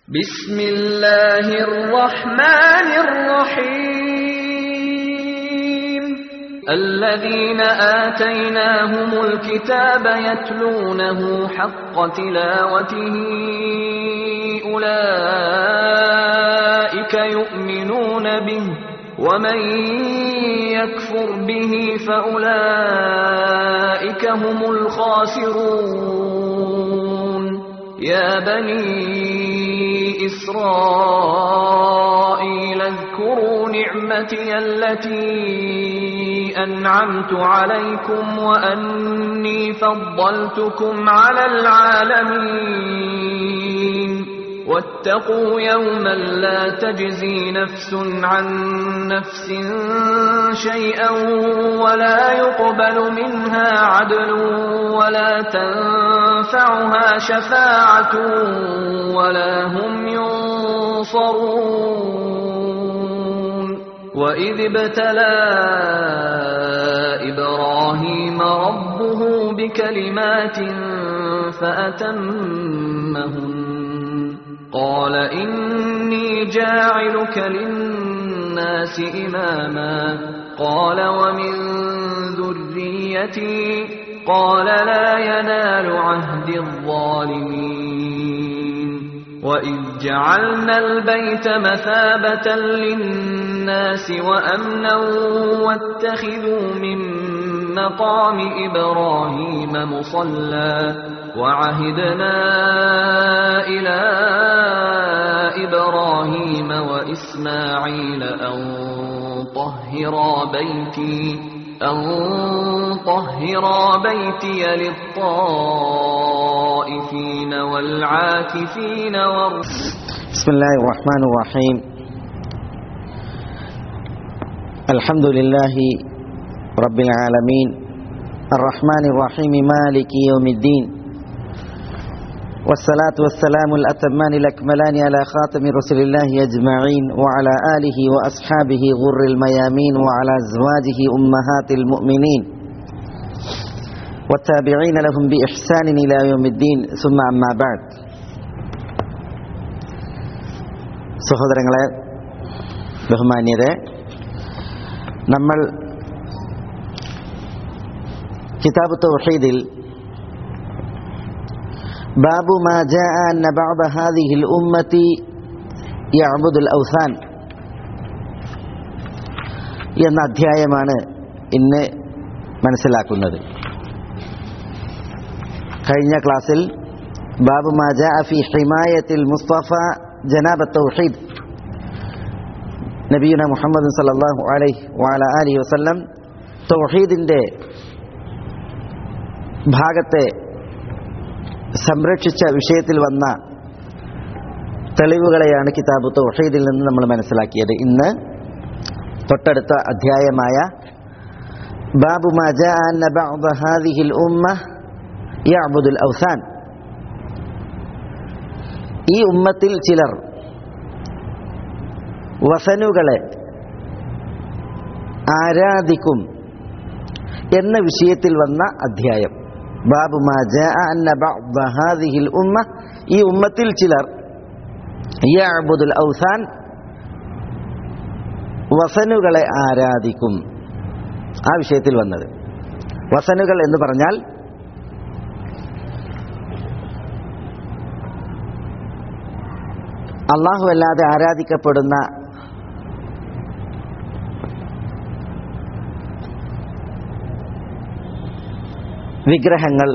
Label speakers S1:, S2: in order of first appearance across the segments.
S1: بسم الله الرحمن الرحيم الذين آتيناهم الكتاب يتلونه حق تلاوته أولئك يؤمنون به ومن يكفر به فأولئك هم الخاسرون يا بني إسرائيل اذكروا نعمتي التي أنعمت عليكم وأني فضلتكم على العالمين واتقوا يوما لا تجزي نفس عن نفس شيئا ولا يقبل منها عدل ولا تنفعها شفاعة ولا هم ينصرون وإذ ابتلى إبراهيم ربه بكلمات فأتمهن قال إني جاعلك للناس إماما قال ومن ذريتي قال لا ينال عهد الظالمين وإذ جعلنا البيت مثابة للناس وأمنا واتخذوا من مقام إبراهيم مصلى وعهدنا إلى إبراهيم وإسماعيل أن طهرا بيتي أن طهرا بيتي للطائفين والعاكفين والرسل
S2: بسم الله الرحمن الرحيم الحمد لله رب العالمين الرحمن الرحيم مالك يوم الدين والصلاة والسلام الأتمان الأكملان على خاتم رسل الله أجمعين وعلى آله وأصحابه غر الميامين وعلى أزواجه أمهات المؤمنين والتابعين لهم بإحسان إلى يوم الدين ثم أما بعد സഹോദരങ്ങളെ ബഹുമാന്യരെ നമ്മൾ കിതാബ് തൗഹീദിൽ ബാബു മാ ജാഅ അന്ന ബഅദ ഹാദിഹിൽ ഉമ്മത്തി യഅബുദുൽ ഔസാൻ എന്ന അധ്യായമാണ് ഇന്ന് മനസ്സിലാക്കുന്നത് കഴിഞ്ഞ ക്ലാസ്സിൽ ബാബു മാ ജാഅ ഫി ഹിമായത്തിൽ മുസ്തഫ ജനാബ തൗഹീദ് നബിയുന മുഹമ്മദ് സല്ലല്ലാഹു അലൈഹി വഅല ആലിഹി വസല്ലം തൗഹീദിന്റെ ഭാഗത്തെ സംരക്ഷിച്ച വിഷയത്തിൽ വന്ന തെളിവുകളെയാണ് കിതാബ് തൗഹീദിൽ നിന്ന് നമ്മൾ മനസ്സിലാക്കിയത് ഇന്ന് തൊട്ടടുത്ത അധ്യായമായ ബാബു മാ ജാഅ അന്ന ബഅദ ഹാദിഹിൽ ഉമ്മ യഅബുദുൽ ഔസാൻ ഈ ഉമ്മത്തിൽ ചിലർ വസനുകളെ ആരാധിക്കും എന്ന വിഷയത്തിൽ വന്ന അധ്യായം ബാബു ഹാദിഹിൽ ഉമ്മ ഈ ഉമ്മത്തിൽ ചിലർ യഅബുദുൽ ഔസാൻ വസനുകളെ ആരാധിക്കും ആ വിഷയത്തിൽ വന്നത് വസനുകൾ എന്ന് പറഞ്ഞാൽ അള്ളാഹു അല്ലാതെ ആരാധിക്കപ്പെടുന്ന വിഗ്രഹങ്ങൾ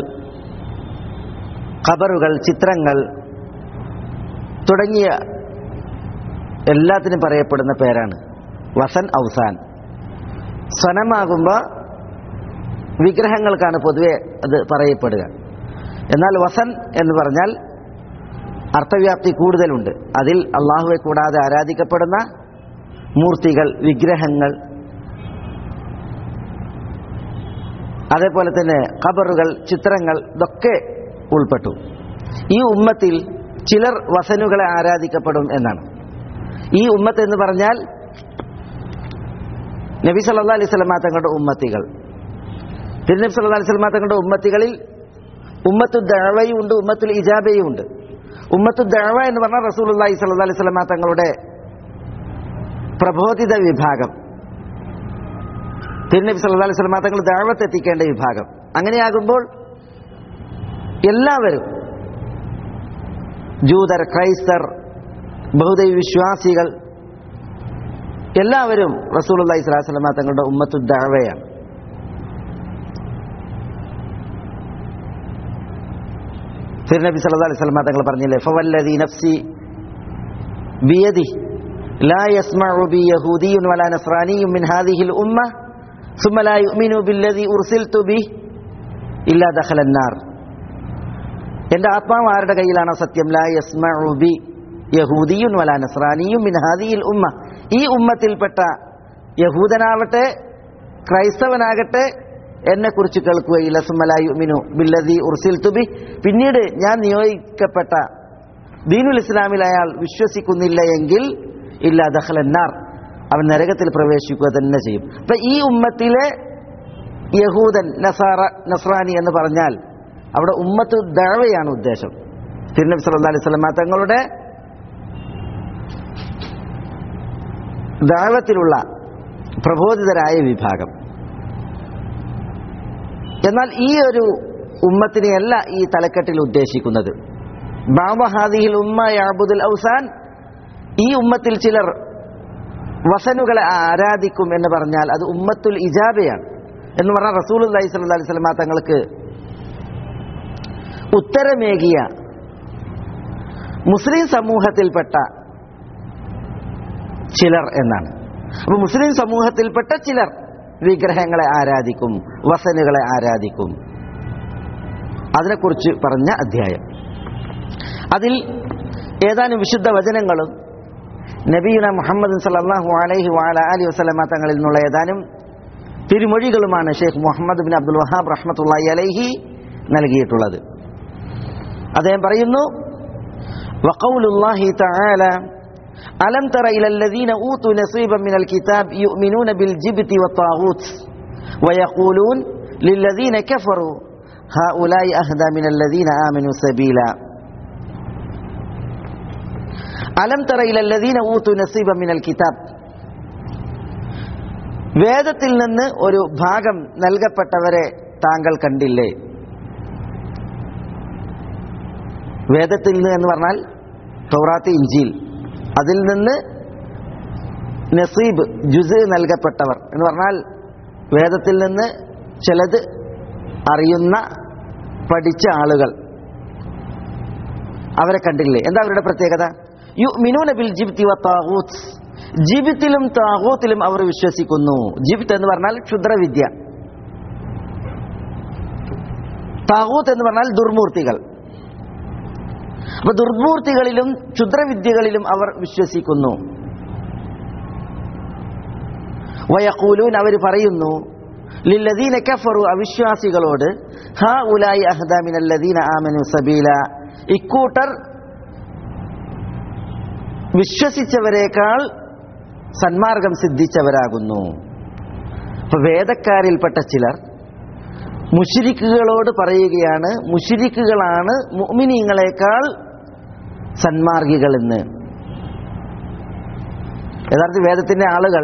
S2: ഖബറുകൾ ചിത്രങ്ങൾ തുടങ്ങിയ എല്ലാത്തിനും പറയപ്പെടുന്ന പേരാണ് വസൻ ഔസാൻ സ്വനമാകുമ്പോൾ വിഗ്രഹങ്ങൾക്കാണ് പൊതുവെ അത് പറയപ്പെടുക എന്നാൽ വസൻ എന്ന് പറഞ്ഞാൽ അർത്ഥവ്യാപ്തി കൂടുതലുണ്ട് അതിൽ അള്ളാഹുവെ കൂടാതെ ആരാധിക്കപ്പെടുന്ന മൂർത്തികൾ വിഗ്രഹങ്ങൾ അതേപോലെ തന്നെ ഖബറുകൾ ചിത്രങ്ങൾ ഇതൊക്കെ ഉൾപ്പെട്ടു ഈ ഉമ്മത്തിൽ ചിലർ വസനുകളെ ആരാധിക്കപ്പെടും എന്നാണ് ഈ ഉമ്മത്ത് എന്ന് പറഞ്ഞാൽ നബി സല്ലാ അലൈഹി സ്വലമാ തങ്ങളുടെ ഉമ്മത്തികൾ തിരുനബി സല്ലാ അലൈഹി സ്വലമാ തങ്ങളുടെ ഉമ്മത്തികളിൽ ഉമ്മത്തു ദഴവയും ഉണ്ട് ഉമ്മത്തുൽ ഇജാബയും ഉണ്ട് ഉമ്മത്തു ദഅവ എന്ന് പറഞ്ഞാൽ റസൂലുള്ളാഹി സ്വല്ലല്ലാഹി അലൈഹി വസല്ലമ തങ്ങളുടെ പ്രബോധിത വിഭാഗം തിരുനബി സല്ലല്ലാഹി അലൈഹി വസല്ലമ തങ്ങൾ ദഅവത്ത് എത്തിക്കേണ്ട വിഭാഗം അങ്ങനെയാകുമ്പോൾ എല്ലാവരും ജൂതർ ക്രൈസ്തർ ബഹുദൈവ വിശ്വാസികൾ എല്ലാവരും റസൂലുള്ളാഹി സ്വല്ലല്ലാഹി അലൈഹി വസല്ലമ തങ്ങളുടെ ഉമ്മത്തു ദഅവയാണ് തിരുനബി സല്ലല്ലാഹു അലൈഹി വസല്ലമ തങ്ങൾ പറഞ്ഞില്ലേ ഫവല്ലദി നഫ്സി ബിയദി لا يسمع بي يهودي ولا نصراني من هذه الأمة ثم لا يؤمن بالذي أرسلت به إلا دخل النار എന്റെ ആത്മാവ് ആരുടെ കയ്യിലാണോ സത്യം ലാ യസ്മഉ ബി യഹൂദിയുൻ വലാ നസ്രാനിയും മിൻ ഹാദിഹിൽ ഉമ്മ ഈ ഉമ്മത്തിൽപ്പെട്ട യഹൂദനാവട്ടെ ക്രൈസ്തവനാകട്ടെ എന്നെ കുറിച്ച് കേൾക്കുകയില്ല സുമലായുമിനു ബില്ലദി ഉർസിൽ തുബി പിന്നീട് ഞാൻ നിയോഗിക്കപ്പെട്ട ദീനുൽ ഇസ്ലാമിൽ അയാൾ വിശ്വസിക്കുന്നില്ല എങ്കിൽ ഇല്ല ദഹലന്നാർ അവൻ നരകത്തിൽ പ്രവേശിക്കുക തന്നെ ചെയ്യും അപ്പൊ ഈ ഉമ്മത്തിലെ യഹൂദൻ നസാറ നസ്രാനി എന്ന് പറഞ്ഞാൽ അവിടെ ഉമ്മത്ത് ദഴവയാണ് ഉദ്ദേശം തിരുനബി സല്ലല്ലാഹു അലൈഹി വസല്ലം തങ്ങളുടെ ദാവത്തിലുള്ള പ്രബോധിതരായ വിഭാഗം എന്നാൽ ഈ ഒരു ഉമ്മത്തിനെയല്ല ഈ തലക്കെട്ടിൽ ഉദ്ദേശിക്കുന്നത് ബാബഹാദിഹിൽ ഉമ്മ യാബുദുൽ ഔസാൻ ഈ ഉമ്മത്തിൽ ചിലർ വസനുകളെ ആരാധിക്കും എന്ന് പറഞ്ഞാൽ അത് ഉമ്മത്തുൽ ഇജാബയാണ് എന്ന് പറഞ്ഞാൽ റസൂൽ അലൈഹി സ്വല്ലല്ലാഹി അലൈഹി വസല്ലമ തങ്ങൾക്ക് ഉത്തരമേകിയ മുസ്ലിം സമൂഹത്തിൽപ്പെട്ട ചിലർ എന്നാണ് അപ്പൊ മുസ്ലിം സമൂഹത്തിൽപ്പെട്ട ചിലർ വിഗ്രഹങ്ങളെ ആരാധിക്കും വസനുകളെ ആരാധിക്കും അതിനെക്കുറിച്ച് പറഞ്ഞ അധ്യായം അതിൽ ഏതാനും വിശുദ്ധ വചനങ്ങളും നബീന മുഹമ്മദ് സല്ലല്ലാഹു അലൈഹി വഅല അലി വസല്ലമ തങ്ങളിൽ നിന്നുള്ള ഏതാനും തിരുമൊഴികളുമാണ് Sheikh Muhammad bin Abdul Wahhab റഹ്മത്തുള്ളാഹി അലൈഹി നൽകിയിട്ടുള്ളത് അദ്ദേഹം പറയുന്നു وقول الله تعالى ألم تر إلى الذين أوتوا نصيبا من الكتاب يؤمنون بالجبت والطاغوت ويقولون للذين كفروا هؤلاء أهدى من الذين آمنوا سبيلا ألم تر إلى الذين أوتوا نصيبا من الكتاب വേദത്തിൽ നിന്ന് ഒരു ഭാഗം നൽകപ്പെട്ടവരെ താങ്കൾ കണ്ടില്ലേ വേദത്തിൽ നിന്ന് എന്ന് പറഞ്ഞാൽ തൗറാത്ത് ഇഞ്ചീൽ അതിൽ നിന്ന് നസീബ് ജുസ് നൽകപ്പെട്ടവർ എന്ന് പറഞ്ഞാൽ വേദത്തിൽ നിന്ന് ചിലത് അറിയുന്ന പഠിച്ച ആളുകൾ അവരെ കണ്ടില്ലേ എന്താ അവരുടെ പ്രത്യേകത യു മിനൂന ബിൽ ജിബ്തി വ താഗൂത്ത് ജിബിത്തിലും താഗൂത്തിലും അവർ വിശ്വസിക്കുന്നു ജിബിത്ത് എന്ന് പറഞ്ഞാൽ ക്ഷുദ്രവിദ്യ താഗൂത്ത് എന്ന് പറഞ്ഞാൽ ദുർമൂർത്തികൾ അപ്പൊ ദുർമൂർത്തികളിലും ക്ഷുദ്രവിദ്യകളിലും അവർ വിശ്വസിക്കുന്നു വയക്കൂലൂൻ അവർ പറയുന്നു ലില്ലദീന കഫറു അവിശ്വാസികളോട് ഹാ ഉലായി അഹദാമിനല്ലദീന ആമനു സബീല ഇക്കൂട്ടർ വിശ്വസിച്ചവരെക്കാൾ സന്മാർഗം സിദ്ധിച്ചവരാകുന്നു അപ്പൊ വേദക്കാരിൽപ്പെട്ട ചിലർ മുഷിരിക്കുകളോട് പറയുകയാണ് മുഷിരിക്കുകളാണ് മുഅ്മിനീങ്ങളെക്കാൾ സന്മാർഗികളെന്ന് യഥാർത്ഥ വേദത്തിന്റെ ആളുകൾ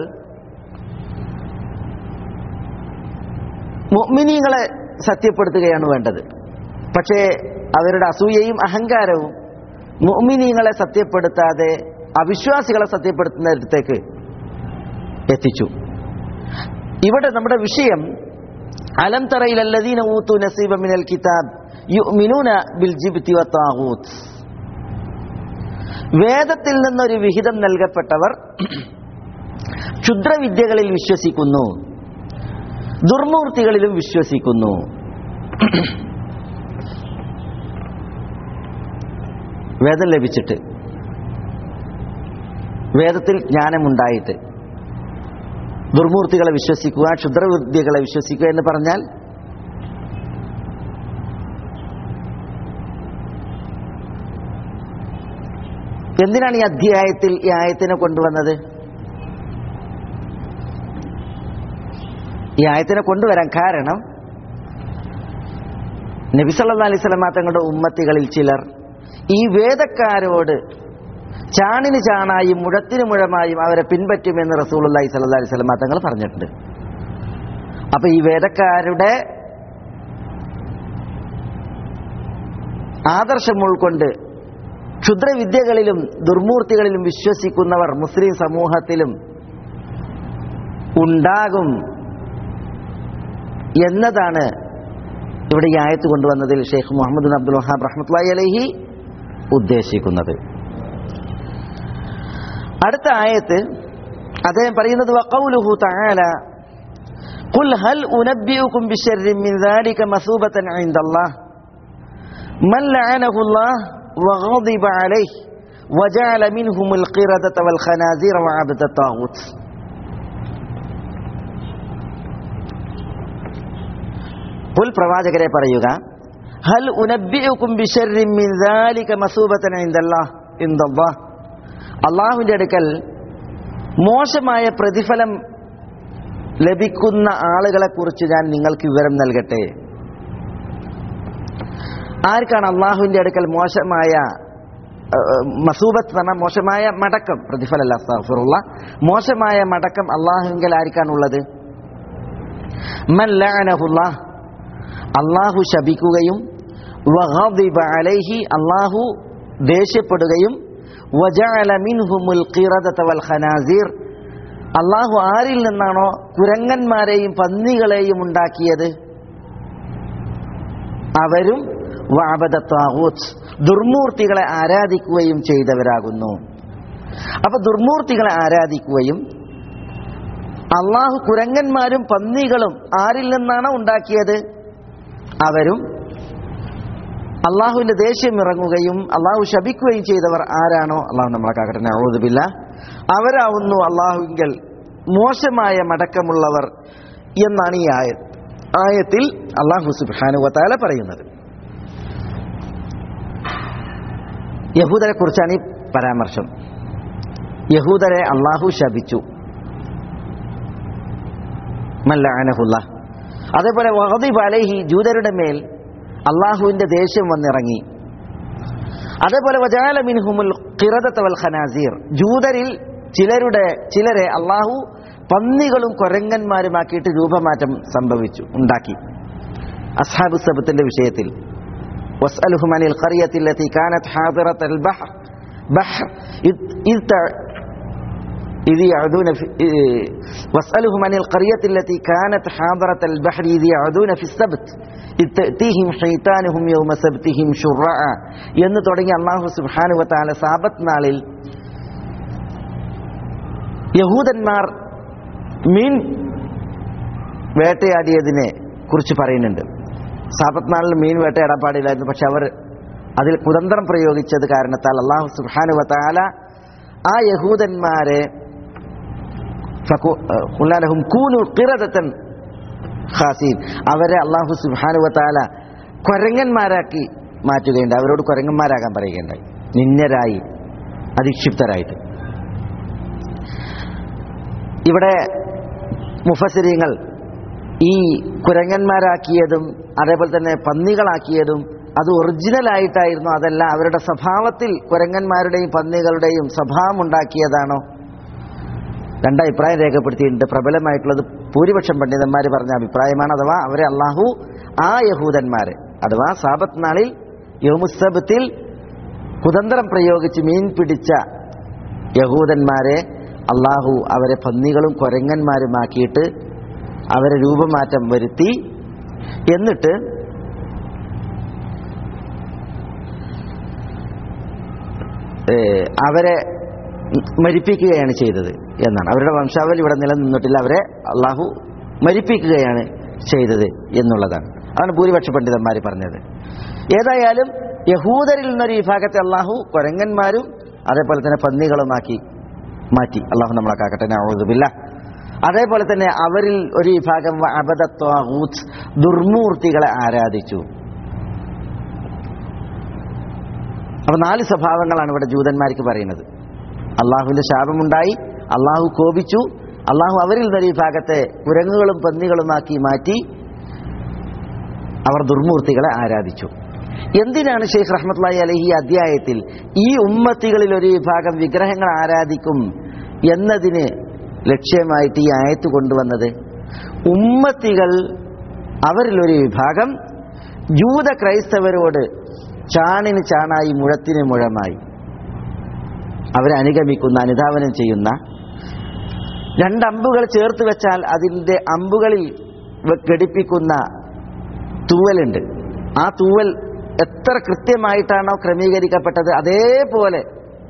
S2: മുഅ്മിനീങ്ങളെ സത്യപ്പെടുത്തുകയാണ് വേണ്ടത് പക്ഷേ അവരുടെ അസൂയയും അഹങ്കാരവും മുഅ്മിനീങ്ങളെ സത്യപ്പെടുത്താതെ അവിശ്വാസികളെ സത്യപ്പെടുത്തുന്നിടത്തേക്ക് എത്തിച്ചു ഇവിടെ നമ്മുടെ വിഷയം അലം തറയിലല്ലദീന ഊത്തു നസീബ മിനൽ കിതാബ് യുഅ്മിനൂന ബിൽ ജിബ്തി വത്താഗൂത്ത് വേദത്തിൽ നിന്നൊരു വിഹിതം നൽകപ്പെട്ടവർ ക്ഷുദ്രവിദ്യകളിൽ വിശ്വസിക്കുന്നു ദുർമൂർത്തികളിലും വിശ്വസിക്കുന്നു വേദം ലഭിച്ചിട്ട് വേദത്തിൽ ജ്ഞാനമുണ്ടായിട്ട് ദുർമൂർത്തികളെ വിശ്വസിക്കുക ക്ഷുദ്രവിദ്യകളെ വിശ്വസിക്കുക എന്ന് പറഞ്ഞാൽ എന്തിനാണ് ഈ അധ്യായത്തിൽ ഈ ആയത്തിനെ കൊണ്ടുവന്നത് ഈ ആയത്തിനെ കൊണ്ടുവരാൻ കാരണം നബിസല്ലാ അലൈഹി സ്വലമ തങ്ങളുടെ ഉമ്മത്തികളിൽ ചിലർ ഈ വേദക്കാരോട് ചാണിന് ചാണായും മുഴത്തിന് മുഴമായും അവരെ പിൻപറ്റുമെന്ന് റസൂലുള്ളാഹി സ്വല്ലല്ലാഹി അലൈഹി വസല്ലം തങ്ങൾ പറഞ്ഞിട്ടുണ്ട് അപ്പൊ ഈ വേദക്കാരുടെ ആദർശം ഉൾക്കൊണ്ട് ക്ഷുദ്രവിദ്യകളിലും ദുർമൂർത്തികളിലും വിശ്വസിക്കുന്നവർ മുസ്ലിം സമൂഹത്തിലും ഉണ്ടാകും എന്നതാണ് ഇവിടെ ഈ ആയത്ത് കൊണ്ടുവന്നതിൽ Sheikh Muhammad bin Abdul Wahhab റഹ്മത്തുള്ളാഹി അലൈഹി ഉദ്ദേശിക്കുന്നത് അടുത്ത ആയത്ത് അദ്ദേഹം പറയുന്നത് വഖൗലുഹു തആല قل هل أنبئكم بشر من ذلك مثوبة عند الله من لعنه الله وغضب عليه وجعل منهم القردة والخنازير وعبد الطاغوت قل പ്രവാചകരെ പറയുക ഹൽ ഉനബ്ബിഉക്കും ബിശർരിൻ മിൻ ദാലിക മസൂബതൻ ഇൻദല്ലാഹ് ഇൻദല്ലാഹ് അള്ളാഹുവിന്റെ അടുക്കൽ മോശമായ പ്രതിഫലം ലഭിക്കുന്ന ആളുകളെ കുറിച്ച് ഞാൻ നിങ്ങൾക്ക് വിവരം നൽകട്ടെ ആർക്കാണ് അള്ളാഹുവിന്റെ അടുക്കൽ മോശമായ ഏഹ്, മസൂബത്ത് എന്ന് പറഞ്ഞാൽ മോശമായ മടക്കം പ്രതിഫലല്ല അസ്താഫുറുള്ള മോശമായ മടക്കം അള്ളാഹുവിങ്കൽ ആർക്കാണുള്ളത് മൻ ലഅനഹുല്ലാഹ് അള്ളാഹു ശപിക്കുകയും വഗദിബ അലൈഹി അള്ളാഹു ദേഷ്യപ്പെടുകയും വജഅല മിൻഹുമുൽ ഖിറദത വൽ ഖനാസീർ അള്ളാഹു ആരിൽ നിന്നാണോ കുരങ്ങന്മാരെയും പന്നികളെയും ഉണ്ടാക്കിയത് അവരും വഅബദ താഗൂത്ത് ദുർമൂർത്തികളെ ആരാധിക്കുകയും ചെയ്തവരാകുന്നു അപ്പൊ ദുർമൂർത്തികളെ ആരാധിക്കുകയും അള്ളാഹു കുരങ്ങന്മാരും പന്നികളും ആരിൽ നിന്നാണോ ഉണ്ടാക്കിയത് അവരും അള്ളാഹുവിന്റെ ദേഷ്യം ഇറങ്ങുകയും അള്ളാഹു ശപിക്കുകയും ചെയ്തവർ ആരാണോ അള്ളാഹു നമ്മളെ കാക്കട്ടെ ഔദുബില്ല അവരാവുന്നു അള്ളാഹുവിങ്കൽ മോശമായ മടക്കമുള്ളവർ എന്നാണ് ഈ ആയ ആയത്തിൽ അള്ളാഹു സുബാനുവത്താല പറയുന്നത് യഹൂദരെ കുറിച്ചാണ് ഈ പരാമർശം യഹൂദരെ അള്ളാഹു ശപിച്ചു മല്ലാനഹുല്ല അതേപോലെ വഹദീബ് അലൈഹി ജൂതരുടെ മേൽ അള്ളാഹുവിന്റെ ദേഷ്യം വന്നിറങ്ങി അതേപോലെ വജാല മിൻഹുമുൽ ഖിറദത വൽ ഖനാസീർ ജൂതരിൽ ചിലരുടെ ചിലരെ അള്ളാഹു പന്നികളും കൊരങ്ങന്മാരുമാക്കിയിട്ട് രൂപമാറ്റം സംഭവിച്ചു ഉണ്ടാക്കി അസ്ഹാബു സബത്തിന്റെ വിഷയത്തിൽ واسألهم عن القرية التي كانت حاضرة البحر بحر إذ, إذ تع- إذ يعدون في إيه، واسألهم عن القرية التي كانت حاضرة البحر إذ يعدون في السبت إذ تأتيهم حيتانهم يوم سبتهم شرعا എന്ന് തുടങ്ങി അള്ളാഹു സുബ്ഹാനു വതാല സാബത്ത് നാളിൽ യഹൂദന്മാർ മീൻ വേട്ടയാടിയതിനെ കുറിച്ച് പറയുന്നുണ്ട് സാബത്ത് നാളിൽ മീൻ വേട്ടയാടാൻ പാടില്ലായിരുന്നു പക്ഷെ അവർ അതിൽ കുതന്ത്രം പ്രയോഗിച്ചത് കാരണത്താൽ അള്ളാഹു സുബ്ഹാനു വതാല ആ യഹൂദന്മാരെ ഫകു- ഏഹ് ഖുല്ലാലഹും കൂനു ഖിറദത്തൻ ഖാസീൻ അവരെ അള്ളാഹു സുബ്ഹാനു വതാല കൊരങ്ങന്മാരാക്കി മാറ്റുകയുണ്ട് അവരോട് കൊരങ്ങന്മാരാകാൻ പറയുകയുണ്ടായി നിന്യരായി അധിക്ഷിപ്തരായിട്ട് ഇവിടെ മുഫസരിങ്ങൾ ഈ കുരങ്ങന്മാരാക്കിയതും അതേപോലെ തന്നെ പന്നികളാക്കിയതും അത് ഒറിജിനൽ ആയിട്ടായിരുന്നു അതല്ല അവരുടെ സ്വഭാവത്തിൽ കുരങ്ങന്മാരുടെയും പന്നികളുടെയും സ്വഭാവം ഉണ്ടാക്കിയതാണോ രണ്ടഭിപ്രായം രേഖപ്പെടുത്തിയിട്ടുണ്ട് പ്രബലമായിട്ടുള്ളത് ഭൂരിപക്ഷം പണ്ഡിതന്മാർ പറഞ്ഞ അഭിപ്രായമാണ് അഥവാ അവരെ അള്ളാഹു ആ യഹൂദന്മാരെ അഥവാ സാബത്ത് നാളിൽ യോമുസബത്തിൽ കുതന്ത്രം പ്രയോഗിച്ച് മീൻ പിടിച്ച യഹൂദന്മാരെ അള്ളാഹു അവരെ പന്നികളും കൊരങ്ങന്മാരുമാക്കിയിട്ട് അവരെ രൂപമാറ്റം വരുത്തി എന്നിട്ട് ഏഹ്, അവരെ മരിപ്പിക്കുകയാണ് ചെയ്തത് എന്നാണ് അവരുടെ വംശാവലി ഇവിടെ നിലനിന്നിട്ടില്ല അവരെ അള്ളാഹു മരിപ്പിക്കുകയാണ് ചെയ്തത് എന്നുള്ളതാണ് അതാണ് ഭൂരിപക്ഷ പണ്ഡിതന്മാർ പറഞ്ഞത് ഏതായാലും യഹൂദരിൽ നിന്നൊരു വിഭാഗത്തെ അള്ളാഹു കൊരങ്ങന്മാരും അതേപോലെ തന്നെ പന്നികളുമാക്കി മാറ്റി അള്ളാഹു നമ്മളെ കാക്കട്ടെ നൗദുബില്ല അതേപോലെ തന്നെ അവരിൽ ഒരു വിഭാഗം അബദത്വാഹൂത്ത് ദുർമൂർത്തികളെ ആരാധിച്ചു അപ്പൊ നാല് സ്വഭാവങ്ങളാണ് ഇവിടെ ജൂതന്മാർക്ക് പറയുന്നത് അള്ളാഹുവിന്റെ ശാപമുണ്ടായി അള്ളാഹു കോപിച്ചു അള്ളാഹു അവരിൽ നിന്നൊരു വിഭാഗത്തെ കുരങ്ങുകളും പന്നികളുമാക്കി മാറ്റി അവർ ദുർമൂർത്തികളെ ആരാധിച്ചു എന്തിനാണ് ഷെയ്ഖ് റഹ്മത്ലായി അലഹി ഈ അധ്യായത്തിൽ ഈ ഉമ്മത്തികളിൽ ഒരു വിഭാഗം വിഗ്രഹങ്ങൾ ആരാധിക്കും എന്നതിന് ലക്ഷ്യമായിട്ട് ഈ ആയത്ത് കൊണ്ടുവന്നത് ഉമ്മത്തികൾ അവരിലൊരു വിഭാഗം ജൂത ക്രൈസ്തവരോട് ചാണിന് ചാണായി മുഴത്തിന് മുഴമായി അവരെ അനുഗമിക്കുന്ന അനുധാവനം ചെയ്യുന്ന രണ്ടമ്പുകൾ ചേർത്ത് വെച്ചാൽ അതിൻ്റെ അമ്പുകളിൽ വെ- ഘടിപ്പിക്കുന്ന തൂവലുണ്ട് ആ തൂവൽ എത്ര കൃത്യമായിട്ടാണോ ക്രമീകരിക്കപ്പെട്ടത് അതേപോലെ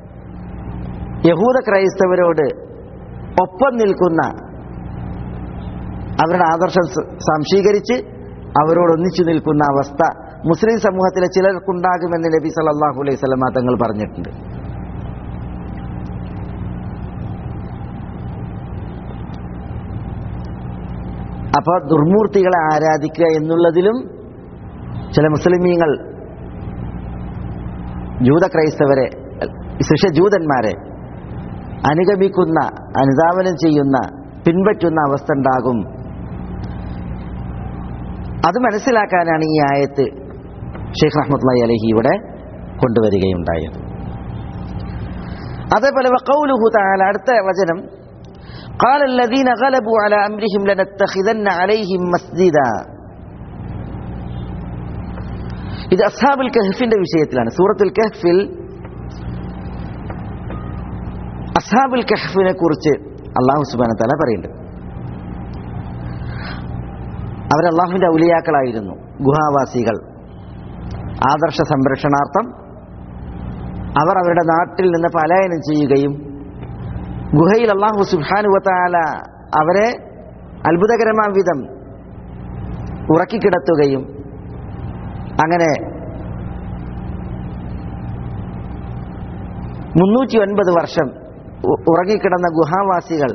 S2: യഹൂദ ക്രൈസ്തവരോട് ഒപ്പം നിൽക്കുന്ന അവരുടെ ആദർശം സ- സംശീകരിച്ച് അവരോട് ഒന്നിച്ചു നിൽക്കുന്ന അവസ്ഥ മുസ്ലിം സമൂഹത്തിലെ ചിലർക്കുണ്ടാകുമെന്ന് നബി സല്ലല്ലാഹു അലൈഹി സ്വലമ തങ്ങൾ പറഞ്ഞിട്ടുണ്ട് അപ്പൊ ദുർമൂർത്തികളെ ആരാധിക്കുക എന്നുള്ളതിലും ചില മുസ്ലിമീങ്ങൾ ജൂത ക്രൈസ്തവരെ ശിഷ ജൂതന്മാരെ അനുഗമിക്കുന്ന അനുധാവനം ചെയ്യുന്ന പിൻപറ്റുന്ന അവസ്ഥ ഉണ്ടാകും അത് മനസ്സിലാക്കാനാണ് ഈ ആയത്ത് ഷെയ്ഖ് റഹ്മത്തുള്ളി അലഹി ഇവിടെ കൊണ്ടുവരികയുണ്ടായത് അതേപോലെ വഖൗലുഹു തആല അടുത്ത വചനം قال الذين غلبوا على أمرهم لنتخذن عليهم مسجدا ഇത് അസ്ഹാബുൽ കഹ്ഫിന്റെ വിഷയത്തിലാണ് സൂറത്തുൽ കഹ്ഫിൽ അസ്ഹാബുൽ കഹ്ഫിനെ കുറിച്ച് അള്ളാഹു സുബാന തല പറയുന്നുണ്ട് അവർ അള്ളാഹുവിന്റെ ഔലിയാക്കളായിരുന്നു ഗുഹാവാസികൾ ആദർശ സംരക്ഷണാർത്ഥം അവർ അവരുടെ നാട്ടിൽ നിന്ന് പലായനം ചെയ്യുകയും ഗുഹയിൽ അള്ളാഹു സുബാനുവത്താല അവരെ അത്ഭുതകരമായ വിധം ഉറക്കിക്കിടത്തുകയും അങ്ങനെ മുന്നൂറ്റി ഒൻപത് വർഷം ഉ- ഉറങ്ങിക്കിടന്ന ഗുഹാവാസികൾ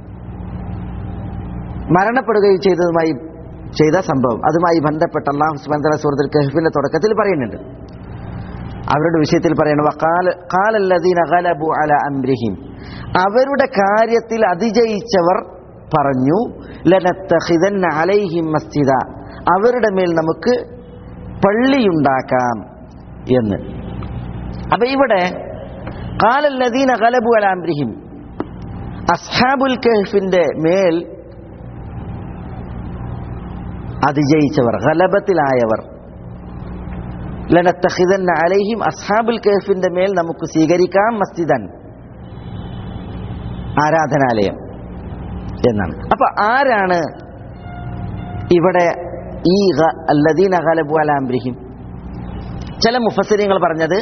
S2: മരണപ്പെടുകയും ചെയ്തതുമായി ചെയ്ത സംഭവം അതുമായി ബന്ധപ്പെട്ട അള്ളാഹു സുബ്ഹാനഹു വ തആല സൂറത്തുൽ കഹ്ഫിന്റെ തുടക്കത്തിൽ പറയുന്നുണ്ട് അവരുടെ വിഷയത്തിൽ പറയുന്നത് വഖാല- ഖാലല്ലദീന ഗലബു അല അംരിഹിം അവരുടെ കാര്യത്തിൽ അതിജയിച്ചവർ പറഞ്ഞു ലനത്തഖിദന്ന അലൈഹിം മസ്ജിദ അവരുടെ മേൽ നമുക്ക് പള്ളിയുണ്ടാക്കാം എന്ന് അപ്പൊ ഇവിടെ ഖാലല്ലദീന ഗലബു അല അംരിഹിം അസ്ഹാബുൽ കഹ്ഫിന്റെ മേൽ അതിജയിച്ചവർ ഗലബത്തിലായവർ ലനത്തഖിദന്ന അലൈഹിം അസ്ഹാബുൽ കഹ്ഫിന്റെ മേൽ നമുക്ക് സ്വീകരിക്കാം മസ്ജിദൻ ആരാധനാലയം എന്നാണ് അപ്പൊ ആരാണ് ഇവിടെ ഈ ഗ- അല്ലദീന ഗലബു അല അംരിഹിം ചില മുഫസരിങ്ങൾ പറഞ്ഞത്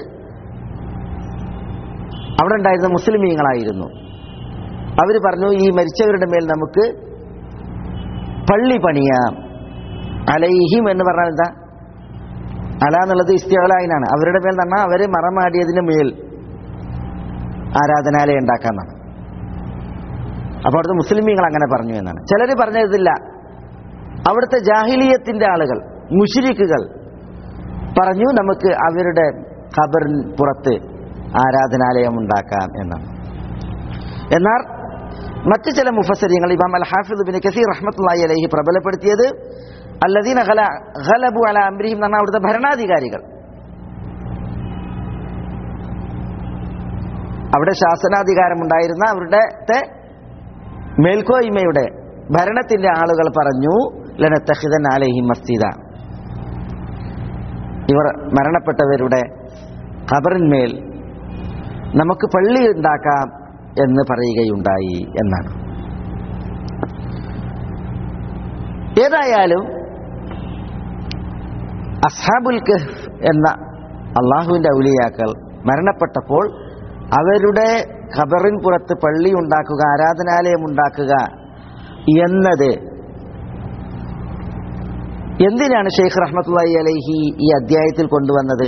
S2: അവിടെ ഉണ്ടായിരുന്ന മുസ്ലിമീങ്ങളായിരുന്നു അവർ പറഞ്ഞു ഈ മരിച്ചവരുടെ മേൽ നമുക്ക് പള്ളി പണിയാം അലൈഹിം എന്ന് പറഞ്ഞാൽ എന്താ അല എന്നുള്ളത് ഇസ്തികളായിനാണ് അവരുടെ മേൽ പറഞ്ഞാൽ അവര് മറമാടിയതിന് മേൽ ആരാധനാലയം ഉണ്ടാക്കാന്നാണ് അപ്പൊ അവിടുത്തെ മുസ്ലിമീങ്ങൾ അങ്ങനെ പറഞ്ഞു എന്നാണ് ചിലർ പറഞ്ഞതില്ല അവിടുത്തെ ജാഹിലിയത്തിന്റെ ആളുകൾ മുഷിരിക്കുകൾ പറഞ്ഞു നമുക്ക് അവരുടെ ഖബറിന് പുറത്ത് ആരാധനാലയം ഉണ്ടാക്കാം എന്നാണ് എന്നാൽ മറ്റു ചില മുഫസരിങ്ങൾ ഇമാം അൽ ഹാഫിദ് ബിൻ കസീർ റഹ്മത്തുള്ളാഹി അലൈഹി പ്രബലപ്പെടുത്തിയത് അല്ലദീന ഖല ഖലബു അല അംരിഹിം എന്ന് പറഞ്ഞാൽ അവിടുത്തെ ഭരണാധികാരികൾ അവിടെ ശാസനാധികാരമുണ്ടായിരുന്ന അവരുടെ ത്തെ മേൽക്കോയ്മയുടെ ഭരണത്തിന്റെ ആളുകൾ പറഞ്ഞു ലനത്തഹിദൻ അലൈഹി മസ്ജിദ ഇവർ മരണപ്പെട്ടവരുടെ ഖബറിന്മേൽ നമുക്ക് പള്ളി ഉണ്ടാക്കാം എന്ന് പറയുകയുണ്ടായി എന്നാണ് ഏതായാലും അസ്ഹാബുൽ കഹ്ഫ് എന്ന അള്ളാഹുവിന്റെ ഔലിയാക്കൾ മരണപ്പെട്ടപ്പോൾ അവരുടെ ഖബറിൻ പുറത്ത് പള്ളി ഉണ്ടാക്കുക ആരാധനാലയം ഉണ്ടാക്കുക എന്നത് എന്തിനാണ് ഷെയ്ഖ് റഹ്മത്തുള്ളി അലൈഹി ഈ അധ്യായത്തിൽ കൊണ്ടുവന്നത്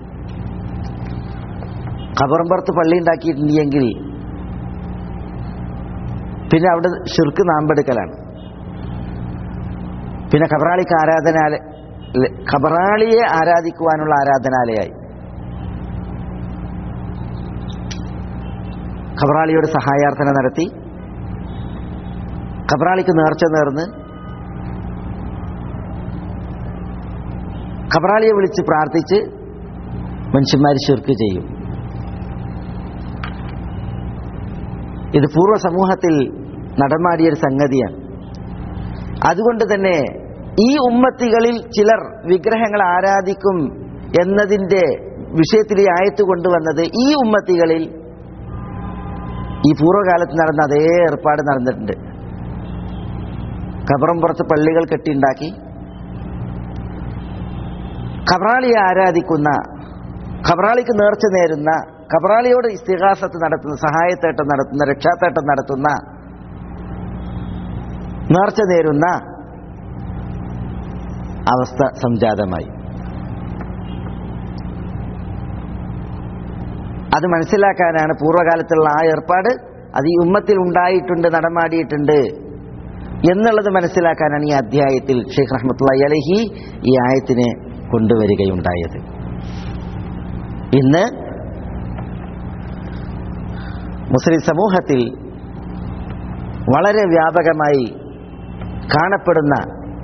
S2: ഖബറും പുറത്ത് പള്ളി ഉണ്ടാക്കിയിട്ടുണ്ടെങ്കിൽ പിന്നെ അവിടെ ഷിർക്ക് നാമ്പെടുക്കലാണ് പിന്നെ ഖബറാളിക്ക് ആരാധനാലയ ഖബറാളിയെ ആരാധിക്കുവാനുള്ള ആരാധനാലയായി ഖബറാളിയോട് സഹായാർത്ഥന നടത്തി ഖബറാളിക്ക് നേർച്ച നേർന്ന് ഖബറാളിയെ വിളിച്ച് പ്രാർത്ഥിച്ച് മനുഷ്യന്മാർ ശിർക്ക് ചെയ്യും ഇത് പൂർവ്വ സമൂഹത്തിൽ നടമാടിയൊരു സംഗതിയാണ് അതുകൊണ്ട് തന്നെ ഈ ഉമ്മത്തികളിൽ ചിലർ വിഗ്രഹങ്ങൾ ആരാധിക്കും എന്നതിൻ്റെ വിഷയത്തിൽ ഈ ആയത്ത് കൊണ്ടുവന്നത് ഈ ഉമ്മത്തികളിൽ ഈ പൂർവ്വകാലത്ത് നടന്ന അതേ ഏർപ്പാട് നടന്നിട്ടുണ്ട് കബറും പുറത്ത് പള്ളികൾ കെട്ടിയുണ്ടാക്കി ഖബറാളിയെ ആരാധിക്കുന്ന ഖബറാളിക്ക് നേർച്ച നേരുന്ന ഖബറാളിയോട് ഇസ്തിഹാസത്ത് നടത്തുന്ന സഹായത്തേട്ടം നടത്തുന്ന രക്ഷാത്തേട്ടം നടത്തുന്ന നേർച്ച നേരുന്ന അവസ്ഥ സംജാതമായി അത് മനസ്സിലാക്കാനാണ് പൂർവ്വകാലത്തുള്ള ആ ഏർപ്പാട് അത് ഈ ഉമ്മത്തിൽ ഉണ്ടായിട്ടുണ്ട് നടമാടിയിട്ടുണ്ട് എന്നുള്ളത് മനസ്സിലാക്കാനാണ് ഈ അധ്യായത്തിൽ ഷെയ്ഖ് റഹ്മത്തുള്ള അലഹി ഈ ആയത്തിനെ കൊണ്ടുവരികയുണ്ടായത് ഇന്ന് മുസ്ലിം സമൂഹത്തിൽ വളരെ വ്യാപകമായി കാണപ്പെടുന്ന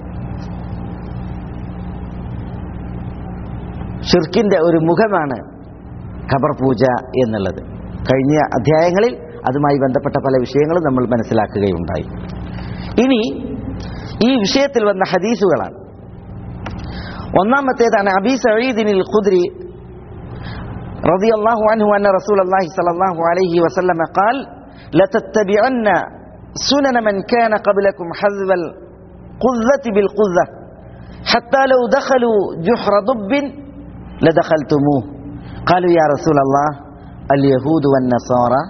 S2: ഷിർക്കിന്റെ ഒരു മുഖമാണ് ഖബർ പൂജ എന്നുള്ളത് കഴിഞ്ഞ അധ്യായങ്ങളിൽ അതുമായി ബന്ധപ്പെട്ട പല വിഷയങ്ങളും നമ്മൾ മനസ്സിലാക്കുകയുണ്ടായി ഇനി ഈ വിഷയത്തിൽ വന്ന ഹദീസുകളാണ് ഒന്നാമത്തേതാണ് അബി സഈദിനിൽ ഖുദ്രി رضي الله عنه أن رسول الله صلى الله عليه وسلم قال لتتبعن سنن من كان قبلكم حذو القذة بالقذة حتى لو دخلوا جحر ضب لدخلتموه قالوا يا رسول الله اليهود والنصارى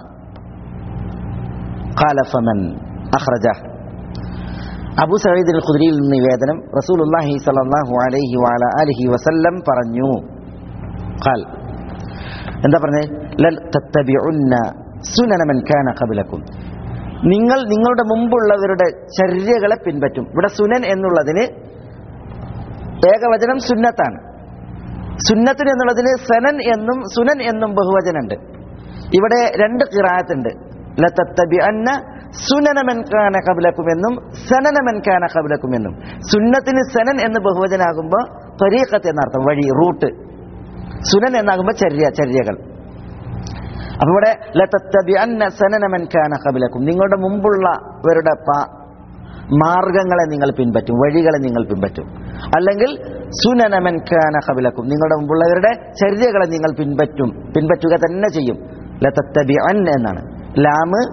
S2: قال فمن أخرجه അബു സയ്യിദ് അൽ ഖുദ്രിയിൽ നിന്ന് നിവേദനം റസൂലുള്ളാഹി സ്വല്ലല്ലാഹു അലൈഹി വഅല ആലിഹി വസല്ലം പറഞ്ഞു ഖാൽ എന്താ പറഞ്ഞേ ലൽ തത്തബിഉന്ന സുനന മൻ കാന ഖബലക്കും നിങ്ങൾ നിങ്ങളുടെ മുമ്പുള്ളവരുടെ ചര്യകളെ പിൻപറ്റും ഇവിടെ സുനൻ എന്നുള്ളതിന് ഏകവചനം സുന്നത്താണ് സുന്നത്തിന് എന്നുള്ളതിന് സനൻ എന്നും സുനൻ എന്നും ബഹുവചനുണ്ട് ഇവിടെ രണ്ട് കിറാത്തുണ്ട് ലത്തബി അന്ന സുനനമൻ കാന കബലക്കും എന്നും സനനമൻ കാന കബലക്കും എന്നും സുന്നത്തിന് സനൻ എന്ന് ബഹുവചനാകുമ്പോൾ ത്വരീഖത്ത് എന്നർത്ഥം വഴി റൂട്ട് സുനൻ എന്നാകുമ്പോൾ ചര്യ ചര്യകൾ അപ്പൊ ഇവിടെ ലത്തബി അന്ന സനനമൻ കാന കബലക്കും നിങ്ങളുടെ മുമ്പുള്ളവരുടെ പ- മാർഗങ്ങളെ നിങ്ങൾ പിൻപറ്റും വഴികളെ നിങ്ങൾ പിൻപറ്റും അല്ലെങ്കിൽ സുനനമൻ കാന കബലക്കും നിങ്ങളുടെ മുമ്പുള്ളവരുടെ ചര്യകളെ നിങ്ങൾ പിൻപറ്റും പിൻപറ്റുക തന്നെ ചെയ്യും ലത്തബി അൻ എന്നാണ് ലാമ്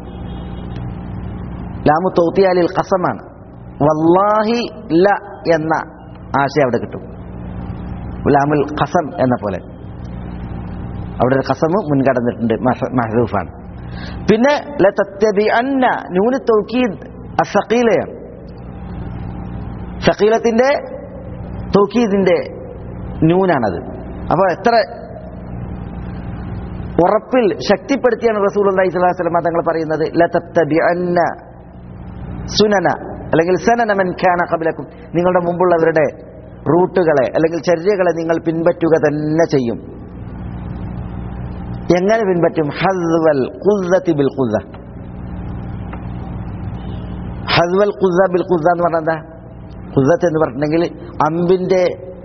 S2: ലാമു തോത്തിയാലിൽ ഖസമാണ് വല്ലാഹി ല എന്ന ആശയം അവിടെ കിട്ടും ലാമുൽ ഖസം എന്ന പോലെ അവിടെ ഒരു ഖസമ് മുൻകടന്നിട്ടുണ്ട് മഹദൂഫാണ് പിന്നെ ലതത്തബി അന്ന നൂന് തൗക്കീദ് അസഖീലയാണ് സഖീലത്തിന്റെ തൗക്കീദിന്റെ നൂനാണത് അപ്പോൾ എത്ര ഉറപ്പിൽ ശക്തിപ്പെടുത്തിയാണ് റസൂൽ അള്ളഹി സ്വലാഹു വസ്ലം തങ്ങൾ പറയുന്നത് ലതത്തബി അന്ന സുനന അല്ലെങ്കിൽ സനന മൻ ഖാന ഖബലക്കും നിങ്ങളുടെ മുമ്പുള്ളവരുടെ റൂട്ടുകളെ അല്ലെങ്കിൽ ചര്യകളെ നിങ്ങൾ പിൻപറ്റുക തന്നെ ചെയ്യും എങ്ങനെ പിൻപറ്റും ഹസ്വൽ ഖുസ്സത്തി ബിൽ ഖുസ്സ ഹസ്വൽ ഖുസ്സ ബിൽ ഖുസ്സ എന്ന് പറഞ്ഞാൽ എന്താ ഖുസ്സത്ത് എന്ന് പറഞ്ഞിട്ടുണ്ടെങ്കിൽ അമ്പിന്റെ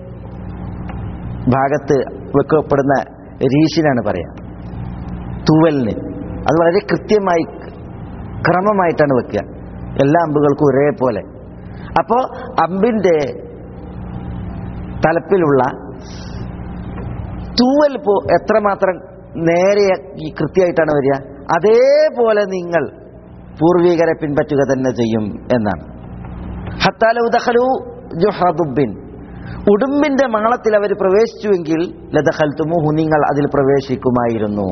S2: ഭാഗത്ത് വെക്കപ്പെടുന്ന രീശിനാണ് പറയാ തൂവലിന് അത് വളരെ കൃത്യമായി ക്രമമായിട്ടാണ് വെക്കുക എല്ലാ അമ്പുകൾക്കും ഒരേപോലെ അപ്പോൾ അമ്പിന്റെ തലപ്പിലുള്ള തൂവൽ പോ എത്രമാത്രം നേരെ ഈ കൃത്യമായിട്ടാണ് വരിക അതേപോലെ നിങ്ങൾ പൂർവികരെ പിൻപറ്റുക തന്നെ ചെയ്യും എന്നാണ് ഹത്താലു ദഖലു ജുഹ്റദുബിൻ ഉടുമ്പിന്റെ മാളത്തിൽ അവർ പ്രവേശിച്ചുവെങ്കിൽ ലദഖൽത്തുമുഹു നിങ്ങൾ അതിൽ പ്രവേശിക്കുമായിരുന്നു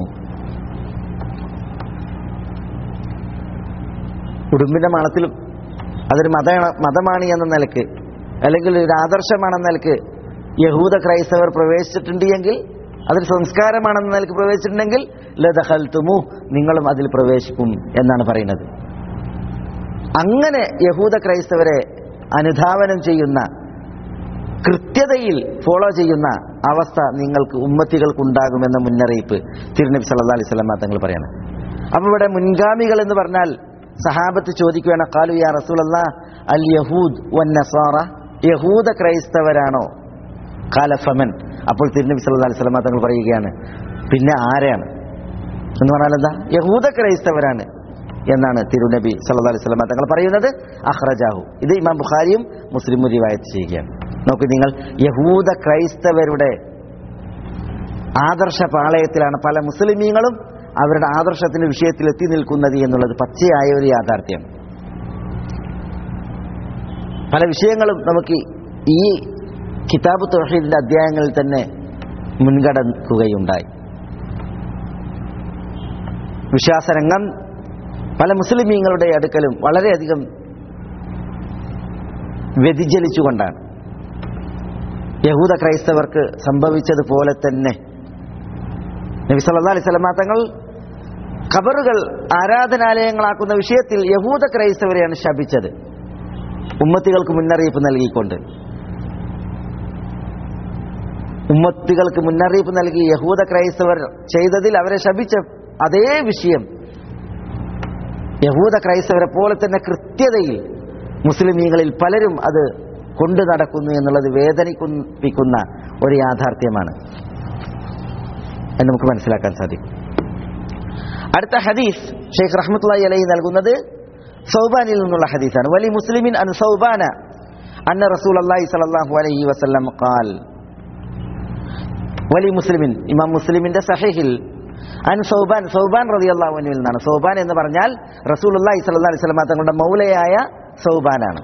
S2: ഉടുമ്പിന്റെ മാളത്തിൽ അതൊരു മത മതമാണ് എന്ന നിലക്ക് അല്ലെങ്കിൽ ഒരു ആദർശമാണെന്ന നിലക്ക് യഹൂദ ക്രൈസ്തവർ പ്രവേശിച്ചിട്ടുണ്ട് എങ്കിൽ അതൊരു സംസ്കാരമാണെന്ന നിലക്ക് പ്രവേശിച്ചിട്ടുണ്ടെങ്കിൽ ലദഹൽത്തുമു നിങ്ങളും അതിൽ പ്രവേശിക്കും എന്നാണ് പറയുന്നത് അങ്ങനെ യഹൂദ ക്രൈസ്തവരെ അനുധാവനം ചെയ്യുന്ന കൃത്യതയിൽ ഫോളോ ചെയ്യുന്ന അവസ്ഥ നിങ്ങൾക്ക് ഉമ്മത്തികൾക്കുണ്ടാകുമെന്ന മുന്നറിയിപ്പ് തിരുനബി സല്ലാ അലൈഹി സ്വലാം തങ്ങൾ പറയാണ് അപ്പൊ ഇവിടെ മുൻഗാമികൾ എന്ന് പറഞ്ഞാൽ സഹാബത്ത് ചോദിക്കുകയാണ് കാലു യാ റസൂലല്ല അൽ യഹൂദ് വൻ നസാറ യഹൂദ ക്രൈസ്തവരാണോ കാലഫമൻ അപ്പോൾ തിരുനബി സല്ലല്ലാഹു അലൈഹി വസല്ലം തങ്ങൾ പറയുകയാണ് പിന്നെ ആരാണ് എന്ന് പറഞ്ഞാൽ എന്താ യഹൂദ ക്രൈസ്തവരാണ് എന്നാണ് തിരുനബി സല്ലല്ലാഹു അലൈഹി വസല്ലം തങ്ങൾ പറയുന്നത് അഹ്റജാഹു ഇത് ഇമാം ബുഖാരിയും മുസ്ലിമും റിവായത്ത് ചെയ്യുകയാണ് നോക്കൂ നിങ്ങൾ യഹൂദ ക്രൈസ്തവരുടെ ആദർശ പാളയത്തിലാണ് പല മുസ്ലിമീങ്ങളും അവരുടെ ആദർശത്തിന്റെ വിഷയത്തിൽ എത്തി നിൽക്കുന്നത് എന്നുള്ളത് പച്ചയായ ഒരു യാഥാർത്ഥ്യമാണ് പല വിഷയങ്ങളും നമുക്ക് ഈ കിതാബ് തൊഹീദിന്റെ അധ്യായങ്ങളിൽ തന്നെ മുൻകടക്കുകയുണ്ടായി വിശ്വാസരംഗം പല മുസ്ലിമീങ്ങളുടെ അടുക്കലും വളരെയധികം വ്യതിചലിച്ചുകൊണ്ടാണ് യഹൂദ ക്രൈസ്തവർക്ക് സംഭവിച്ചതുപോലെ തന്നെ നബി സല്ലല്ലാഹു അലൈഹി വസല്ലമ തങ്ങൾ ഖബറുകൾ ആരാധനാലയങ്ങളാക്കുന്ന വിഷയത്തിൽ യഹൂദ ക്രൈസ്തവരെയാണ് ശപിച്ചത് ഉമ്മത്തികൾക്ക് മുന്നറിയിപ്പ് നൽകിക്കൊണ്ട് ഉമ്മത്തികൾക്ക് മുന്നറിയിപ്പ് നൽകി യഹൂദ ക്രൈസ്തവർ ചെയ്തതിൽ അവരെ ശപിച്ച അതേ വിഷയം യഹൂദ ക്രൈസ്തവരെ പോലെ തന്നെ കൃത്യതയിൽ മുസ്ലിമീങ്ങളിൽ പലരും അത് കൊണ്ടു നടക്കുന്നു എന്നുള്ളത് വേദനിപ്പിക്കുന്ന ഒരു യാഥാർത്ഥ്യമാണ് എന്ന് നമുക്ക് മനസ്സിലാക്കാൻ സാധിക്കും അടുത്ത ഹദീസ് ഷെയ്ഖ് റഹ്മത്തുള്ളി അലൈഹി നൽകുന്നത് സൗബാനിൽ നിന്നുള്ള ഹദീസാണ് വലി മുസ്ലിമിൻ അൻ സൗബാന അന്ന റസൂൽ അള്ളാഹി സലല്ലാഹു അലൈഹി വസല്ലം ഖാൽ വലി മുസ്ലിമിൻ ഇമാം മുസ്ലിമിന്റെ സഹീഹിൽ അൻ സൗബാൻ സൗബാൻ റളിയല്ലാഹു അൻഹു നിന്നാണ് സൗബാൻ എന്ന് പറഞ്ഞാൽ റസൂൽ അള്ളാഹി സല്ലല്ലാഹു അലൈഹി വസല്ലം തങ്ങളുടെ മൗലയായ സൗബാനാണ്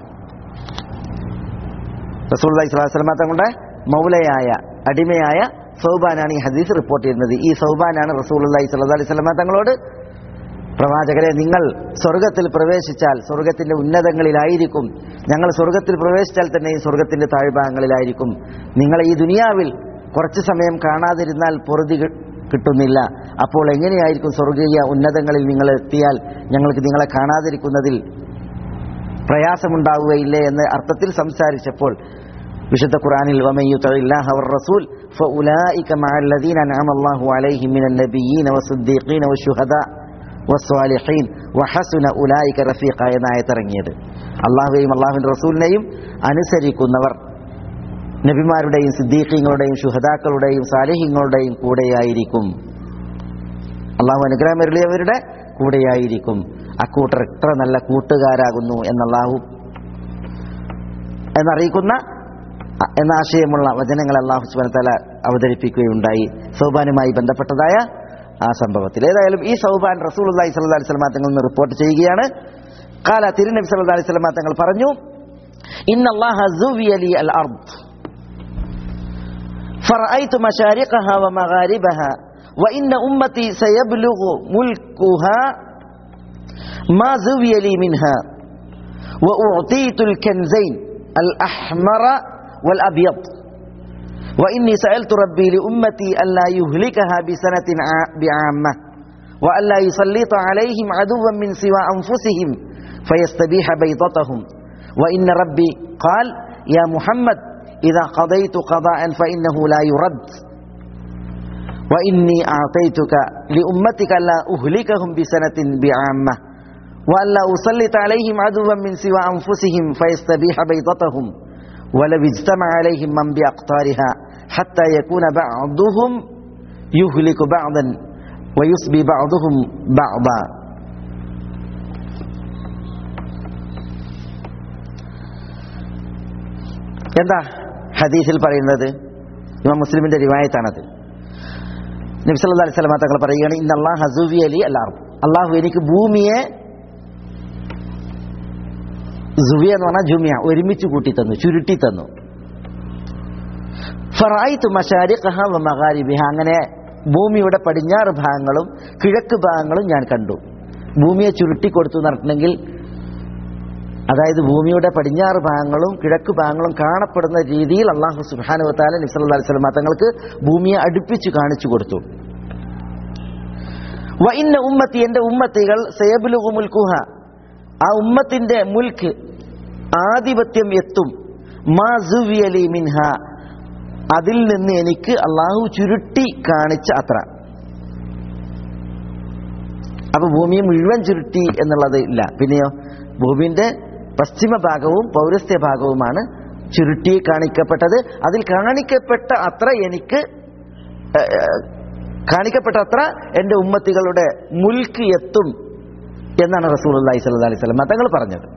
S2: റസൂൽ അള്ളാഹി സ്വല്ലല്ലാഹു അലൈഹി വസല്ലം തങ്ങളുടെ മൗലയായ അടിമയായ സൗബാനാണ് ഈ ഹദീസ് റിപ്പോർട്ട് ചെയ്യുന്നത് ഈ സൗബാനാണ് റസൂൽ അള്ളാഹി സ്വല്ലല്ലാഹു അലൈഹി വസല്ലം തങ്ങളോട് പ്രവാചകരെ നിങ്ങൾ സ്വർഗത്തിൽ പ്രവേശിച്ചാൽ സ്വർഗത്തിന്റെ ഉന്നതങ്ങളിലായിരിക്കും ഞങ്ങൾ സ്വർഗത്തിൽ പ്രവേശിച്ചാൽ തന്നെ ഈ സ്വർഗത്തിന്റെ താഴ്ഭാഗങ്ങളിലായിരിക്കും നിങ്ങൾ ഈ ദുനിയാവിൽ കുറച്ചു സമയം കാണാതിരുന്നാൽ പൊറുതി കി- കിട്ടുന്നില്ല അപ്പോൾ എങ്ങനെയായിരിക്കും സ്വർഗീയ ഉന്നതങ്ങളിൽ നിങ്ങൾ എത്തിയാൽ ഞങ്ങൾക്ക് നിങ്ങളെ കാണാതിരിക്കുന്നതിൽ പ്രയാസമുണ്ടാവുകയില്ലേ എന്ന് അർത്ഥത്തിൽ സംസാരിച്ചപ്പോൾ വിശുദ്ധ ഖുർആനിൽ വമൻ യുതിഇല്ലാഹ വറസൂൽ ഫഉലൈക മഅല്ലദീന അൻഅമ അല്ലാഹു അലൈഹിം മിനൻ നബിയ്യീന വസ്സദ്ദീഖീന വശുഹദാ വസ്സാലിഹീൻ വഹസുന ഉലൈക റഫീഖ എന്ന ആയത്തിറങ്ങിയത് അള്ളാഹുവെയും അള്ളാഹുവിന്റെ റസൂലിനെയും അനുസരിക്കുന്നവർ നബിമാരുടെയും സിദ്ദീഖീങ്ങളുടെയും ശുഹദാക്കളുടെയും സാലിഹ്യങ്ങളുടെയും കൂടെയായിരിക്കും അള്ളാഹു അനുഗ്രഹം എറിയവരുടെ കൂടെയായിരിക്കും അക്കൂട്ടർ എത്ര നല്ല കൂട്ടുകാരാകുന്നു എന്നല്ലാഹു എന്നറിയിക്കുന്ന അ- എന്ന ആശയമുള്ള വചനങ്ങൾ അള്ളാഹു സുബാന അവതരിപ്പിക്കുകയുണ്ടായി സൗബാനുമായി ബന്ധപ്പെട്ടതായ ആ സംഭവത്തിൽ ഏതായാലും ഈ സൗബാൻ റസൂൽ അള്ളാഹി സല്ലാ അലൈഹി സ്വലമാ തങ്ങൾ നിന്ന് റിപ്പോർട്ട് ചെയ്യുകയാണ് കാല തിരുനബി സല്ലാ അലൈഹി സ്വലമാ തങ്ങൾ പറഞ്ഞു ഇന്നല്ലാഹ സുവിയലി അൽ അർദ് فرأيت مشارقها ومغاربها وإن أمتي سيبلغ ملكها ما زوي لي منها وأعطيت الكنزين الأحمر والأبيض وإني سألت ربي لأمتي ألا يهلكها بسنة ع- بعامة وألا يسلط عليهم عدوا من سوى أنفسهم فيستبيح بيضتهم وإن ربي قال يا محمد إذا قضيت قضاء فإنه لا يرد وإني أعطيتك لأمتك لا أهلكهم بسنة بعامة وألا أسلط عليهم عدوا من سوى أنفسهم فيستبيح بيضتهم ولو اجتمع عليهم من بأقطارها حتى يكون بعضهم يهلك بعضا ويصبي بعضهم بعضا എന്താ ഹദീസിൽ പറയുന്നത് ഇമാം മുസ്ലിമിന്റെ റിവായത്താണത് നബി സല്ലല്ലാഹു അലൈഹി വസല്ലം തങ്ങൾ പറയുകയാണ് ഇന്ന അല്ലാഹ ഹസുവി അലി അല്ലാഹു അള്ളാഹു എനിക്ക് ഭൂമിയെ സുവിയ എന്ന് പറഞ്ഞാൽ ജുമിയ ഒരുമിച്ച് കൂട്ടി തന്നു ചുരുട്ടി തന്നു ഫറായിത്തു മഷാരിഖഹ വ മഗാരിബിഹ അങ്ങനെ ഭൂമിയുടെ പടിഞ്ഞാറ് ഭാഗങ്ങളും കിഴക്ക് ഭാഗങ്ങളും ഞാൻ കണ്ടു ഭൂമിയെ ചുരുട്ടി കൊടുത്തു നടത്തണമെങ്കിൽ അതായത് ഭൂമിയുടെ പടിഞ്ഞാറ് ഭാഗങ്ങളും കിഴക്ക് ഭാഗങ്ങളും കാണപ്പെടുന്ന രീതിയിൽ അള്ളാഹു സുബാനുവത്താല നിസല്ലാ അലിസ്ലാം തങ്ങൾക്ക് ഭൂമിയെ അടുപ്പിച്ച് കാണിച്ചു കൊടുത്തു വ ഇന്ന ഉമ്മത്തി എന്റെ ഉമ്മത്തികൾ സേബുലുഹു മുൽക്കുഹ ആ ഉമ്മത്തിന്റെ മുൽക്ക് ആധിപത്യം എത്തും മാ സുവിയലി മിൻഹ അതിൽ നിന്ന് എനിക്ക് അള്ളാഹു ചുരുട്ടി കാണിച്ച അത്ര അപ്പൊ ഭൂമിയെ മുഴുവൻ ചുരുട്ടി എന്നുള്ളത് ഇല്ല പിന്നെയോ ഭൂമിന്റെ പശ്ചിമ ഭാഗവും പൗരസ്ത്യ ഭാഗവുമാണ് ചുരുട്ടി കാണിക്കപ്പെട്ടത് അതിൽ കാണിക്കപ്പെട്ട അത്ര എനിക്ക് ഏഹ്, ഏഹ്, കാണിക്കപ്പെട്ട അത്ര എൻ്റെ ഉമ്മത്തികളുടെ മുൽക്ക് എത്തും എന്നാണ് റസൂൽ അള്ളാഹി സ്വല്ലല്ലാഹി അലൈഹി വസല്ലം തങ്ങൾ പറഞ്ഞത്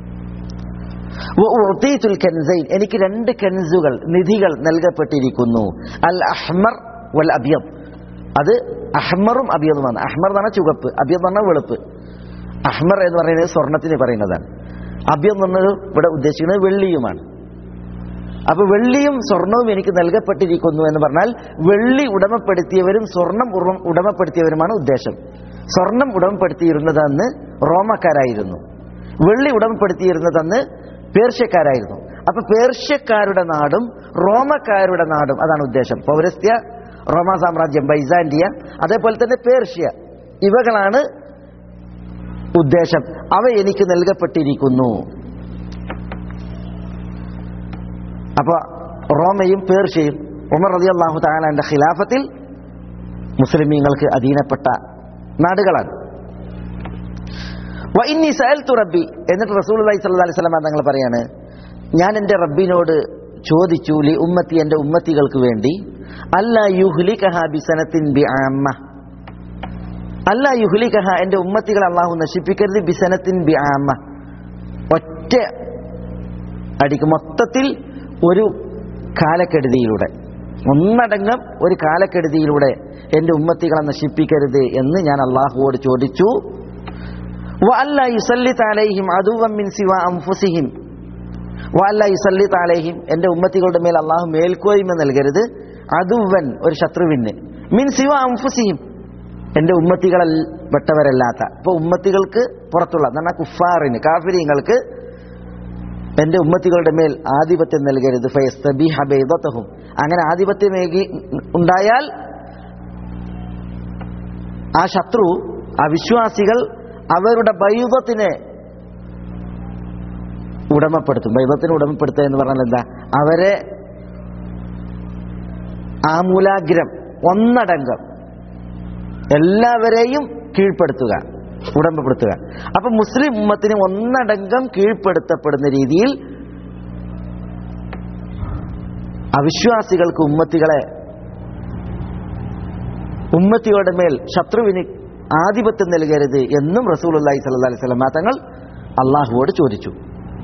S2: ഉഅ്തീതുൽ കൻസൈൻ എനിക്ക് രണ്ട് കെൻസുകൾ നിധികൾ നൽകപ്പെട്ടിരിക്കുന്നു അൽ അഹ്മർ വൽ അബിയത് അത് അഹ്മറും അബിയതുമാണ് അഹ്മർ എന്ന് പറഞ്ഞാൽ ചുവപ്പ് അബിയത് എന്ന് പറഞ്ഞാൽ വെളുപ്പ് അഹ്മർ എന്ന് പറയുന്നത് സ്വർണത്തിന് പറയുന്നതാണ് അബിയത് എന്ന് പറഞ്ഞത് ഇവിടെ ഉദ്ദേശിക്കുന്നത് വെള്ളിയുമാണ് അപ്പൊ വെള്ളിയും സ്വർണവും എനിക്ക് നൽകപ്പെട്ടിരിക്കുന്നു എന്ന് പറഞ്ഞാൽ വെള്ളി ഉടമപ്പെടുത്തിയവരും സ്വർണം ഉറ- ഉടമപ്പെടുത്തിയവരുമാണ് ഉദ്ദേശം സ്വർണം ഉടമപ്പെടുത്തിയിരുന്നതെന്ന് റോമക്കാരായിരുന്നു വെള്ളി ഉടമപ്പെടുത്തിയിരുന്നതെന്ന് പേർഷ്യക്കാരായിരുന്നു അപ്പൊ പേർഷ്യക്കാരുടെ നാടും റോമക്കാരുടെ നാടും അതാണ് ഉദ്ദേശം പൗരസ്ത്യ റോമ സാമ്രാജ്യം ബൈസാൻഡിയ അതേപോലെ തന്നെ പേർഷ്യ ഇവകളാണ് ഉദ്ദേശം അവ എനിക്ക് നൽകപ്പെട്ടിരിക്കുന്നു അപ്പൊ റോമയും പേർഷ്യയും ഉമർ റതി അള്ളാഹു താലാന്റെ ഖിലാഫത്തിൽ മുസ്ലിമീങ്ങൾക്ക് അധീനപ്പെട്ട നാടുകളാണ് വ ഇന്നി സഅൽതു റബ്ബി എന്നിട്ട് റസൂൽ അലൈഹി സ്വല്ലല്ലാഹി അലൈഹി വസല്ലം തങ്ങൾ പറയാണ് ഞാൻ എൻ്റെ റബ്ബിനോട് ചോദിച്ചു ലി ഉമ്മത്തി എൻ്റെ ഉമ്മത്തികൾക്ക് വേണ്ടി അല്ല യുഹ്ലികഹ ബിസനത്തിൻ ബി ആമ്മ അല്ല യുഹ്ലികഹ എൻ്റെ ഉമ്മത്തികൾ അള്ളാഹു നശിപ്പിക്കരുത് ബിസനത്തിൻ ബി ആമ്മ ഒറ്റ അടിക്ക് മൊത്തത്തിൽ ഒരു കാലക്കെടുതിയിലൂടെ ഒന്നടങ്കം ഒരു കാലക്കെടുതിയിലൂടെ എൻ്റെ ഉമ്മത്തികളെ നശിപ്പിക്കരുത് എന്ന് ഞാൻ അള്ളാഹുവോട് ചോദിച്ചു വഅല്ല യുസല്ലിത്ത് അലൈഹിം അദുവം മിൻ സിവ അൻഫുസിഹിം വഅല്ല യുസല്ലിത്ത് അലൈഹിം എൻ്റെ ഉമ്മത്തികളുടെ മേൽ അള്ളാഹു മേൽക്കോയ്മ നൽകരുത് അദുവൻ ഒരു ശത്രുവിന് മിൻ സിവ അൻഫുസിഹിം എൻ്റെ ഉമ്മത്തികളിൽ പെട്ടവരല്ലാത്ത ഇപ്പോൾ ഉമ്മത്തികൾക്ക് പുറത്തുള്ള എന്നാൽ കുഫാറിന് കാഫിരിങ്ങൾക്ക് എൻ്റെ ഉമ്മത്തികളുടെ മേൽ ആധിപത്യം നൽകരുത് ഫയസ്തബിഹ ബൈദത്തഹും അങ്ങനെ ആധിപത്യമേകി ഉണ്ടായാൽ ആ ശത്രു ആ വിശ്വാസികൾ അവരുടെ ബൈദത്തിനെ ഉടമപ്പെടുത്തും ബൈദത്തിനെ ഉടമപ്പെടുത്തുക എന്ന് പറഞ്ഞാൽ എന്താ അവരെ ആമൂലാഗ്രം ഒന്നടങ്കം എല്ലാവരെയും കീഴ്പ്പെടുത്തുക ഉടമപ്പെടുത്തുക അപ്പൊ മുസ്ലിം ഉമ്മത്തിന് ഒന്നടങ്കം കീഴ്പ്പെടുത്തപ്പെടുന്ന രീതിയിൽ അവിശ്വാസികൾക്ക് ഉമ്മത്തികളെ ഉമ്മത്തിയുടെ മേൽ ശത്രുവിന് ആധിപത്യം നൽകരുത് എന്നും റസൂൽ അള്ളാഹി സല്ല അലൈഹി സ്വലം തങ്ങൾ അള്ളാഹുവോട് ചോദിച്ചു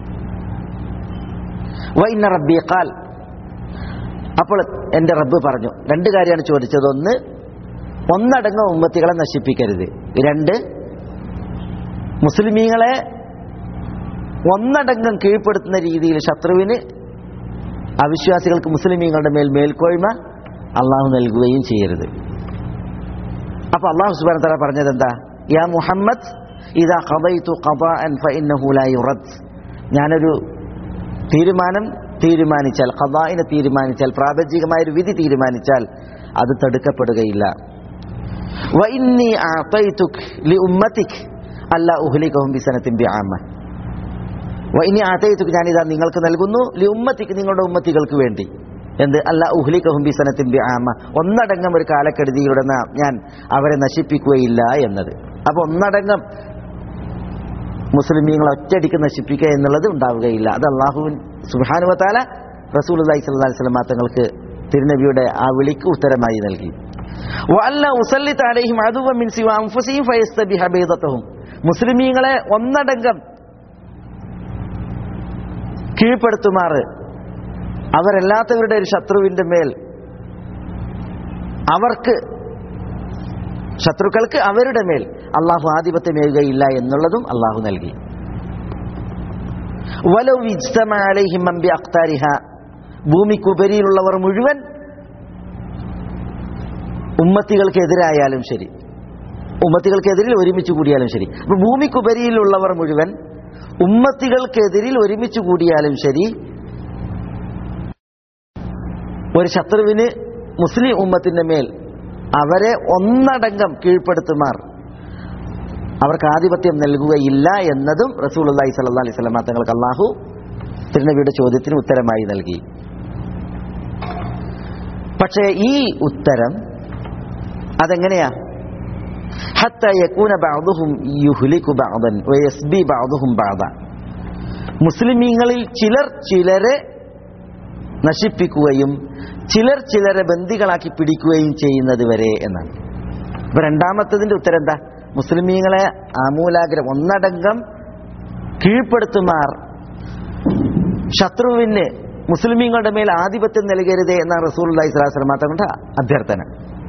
S2: വൈന്ന റബ്ബി ഖാൽ അപ്പോൾ എൻ്റെ റബ്ബ് പറഞ്ഞു രണ്ട് കാര്യമാണ് ചോദിച്ചത് ഒന്ന് ഒന്നടങ്കം ഉമ്മത്തികളെ നശിപ്പിക്കരുത് രണ്ട് മുസ്ലിമീങ്ങളെ ഒന്നടങ്കം കീഴ്പ്പെടുത്തുന്ന രീതിയിൽ ശത്രുവിന് അവിശ്വാസികൾക്ക് മുസ്ലിമീങ്ങളുടെ മേൽ മേൽക്കോയ്മ അള്ളാഹു നൽകുകയും ചെയ്യരുത് അപ്പൊ അള്ളാഹു സുബാന തല പറഞ്ഞത് എന്താ യാ മുഹമ്മദ് ഇതാ ഖദൈതു ഖദാഅൻ ഫഇന്നഹു ലാ യുറദ് ഞാനൊരു തീരുമാനം തീരുമാനിച്ചാൽ ഖദാഇനെ തീരുമാനിച്ചാൽ പ്രാപഞ്ചികമായ ഒരു വിധി തീരുമാനിച്ചാൽ അത് തടുക്കപ്പെടുകയില്ല വഇന്നി അഅതൈതുക് ലിഉമ്മതിക് അല്ലാ ഉഹ്ലികഹും ബിസനത്തിൻ ബിആമ വഇന്നി അഅതൈതുക് ഞാനിതാ നിങ്ങൾക്ക് നൽകുന്നു ലിഉമ്മതിക് നിങ്ങളുടെ ഉമ്മത്തികൾക്ക് വേണ്ടി എന്ത് അല്ല ഉഹ്ലിക്കഹും ബിസനത്തിൻ ബിആമ ഒന്നടങ്കം ഒരു കാലക്കെടുതിയിലൂടെ നാം ഞാൻ അവരെ നശിപ്പിക്കുകയില്ല എന്നത് അപ്പൊ ഒന്നടങ്കം മുസ്ലിമീങ്ങളെ ഒറ്റയടിക്ക് നശിപ്പിക്കുക എന്നുള്ളത് ഉണ്ടാവുകയില്ല അത് അള്ളാഹുവിൻ സുബാനുവത്താല റസൂൽ അലൈഹി സ്വല്ലി സ്വലം തങ്ങൾക്ക് തിരുനബിയുടെ ആ വിളിക്ക് ഉത്തരമായി നൽകി വഅല്ല ഉസല്ലിത്ത് അലൈഹിം അദുവ മിൻ സിവ അൻഫുസിഹിം ഫയസ്തബിഹ ബൈദതഹും മുസ്ലിമീങ്ങളെ ഒന്നടങ്കം കീഴ്പ്പെടുത്തുമാറ് അവരല്ലാത്തവരുടെ ഒരു ശത്രുവിന്റെ മേൽ അവർക്ക് ശത്രുക്കൾക്ക് അവരുടെ മേൽ അള്ളാഹു ആധിപത്യമേകുകയില്ല എന്നുള്ളതും അള്ളാഹു നൽകി വലൗ ഇജ്തമ അലൈഹിം മൻ ബിഅഖ്താരിഹ ഭൂമിക്കുപരിയിലുള്ളവർ മുഴുവൻ ഉമ്മത്തികൾക്കെതിരായാലും ശരി ഉമ്മത്തികൾക്കെതിരിൽ ഒരുമിച്ച് കൂടിയാലും ശരി അപ്പൊ ഭൂമിക്കുപരിയിലുള്ളവർ മുഴുവൻ ഉമ്മത്തികൾക്കെതിരിൽ ഒരുമിച്ച് കൂടിയാലും ശരി ഒരു ശത്രുവിന് മുസ്ലിം ഉമ്മത്തിന്റെ മേൽ അവരെ ഒന്നടങ്കം കീഴ്പ്പെടുത്തുമാർ അവർക്ക് ആധിപത്യം നൽകുകയില്ല എന്നതും റസൂൽ അള്ളാഹി സല്ലാ അലൈഹി സ്വലമ തങ്ങൾക്ക് അള്ളാഹു തിരുനബിയുടെ ചോദ്യത്തിന് ഉത്തരമായി നൽകി പക്ഷേ ഈ ഉത്തരം അതെങ്ങനെയാ حتى يكون بعضهم يهلك بعضا ويسبي بعضهم بعضا മുസ്ലിമീങ്ങളിൽ ചിലർ ചിലരെ നശിപ്പിക്കുകയും ചിലർ ചിലരെ ബന്ദികളാക്കി പിടിക്കുകയും ചെയ്യുന്നത് വരെ എന്നാണ് ഇപ്പൊ രണ്ടാമത്തതിന്റെ ഉത്തരം എന്താ മുസ്ലിമീങ്ങളെ ആമൂലാഗ്രം ഒന്നടങ്കം കീഴ്പ്പെടുത്തുമാർ ശത്രുവിന് മുസ്ലിമീങ്ങളുടെ മേൽ ആധിപത്യം നൽകരുതേ എന്നാണ് റസൂൽ അള്ളഹി സ്വലാസ്ലം തങ്ങളുടെ അഭ്യർത്ഥന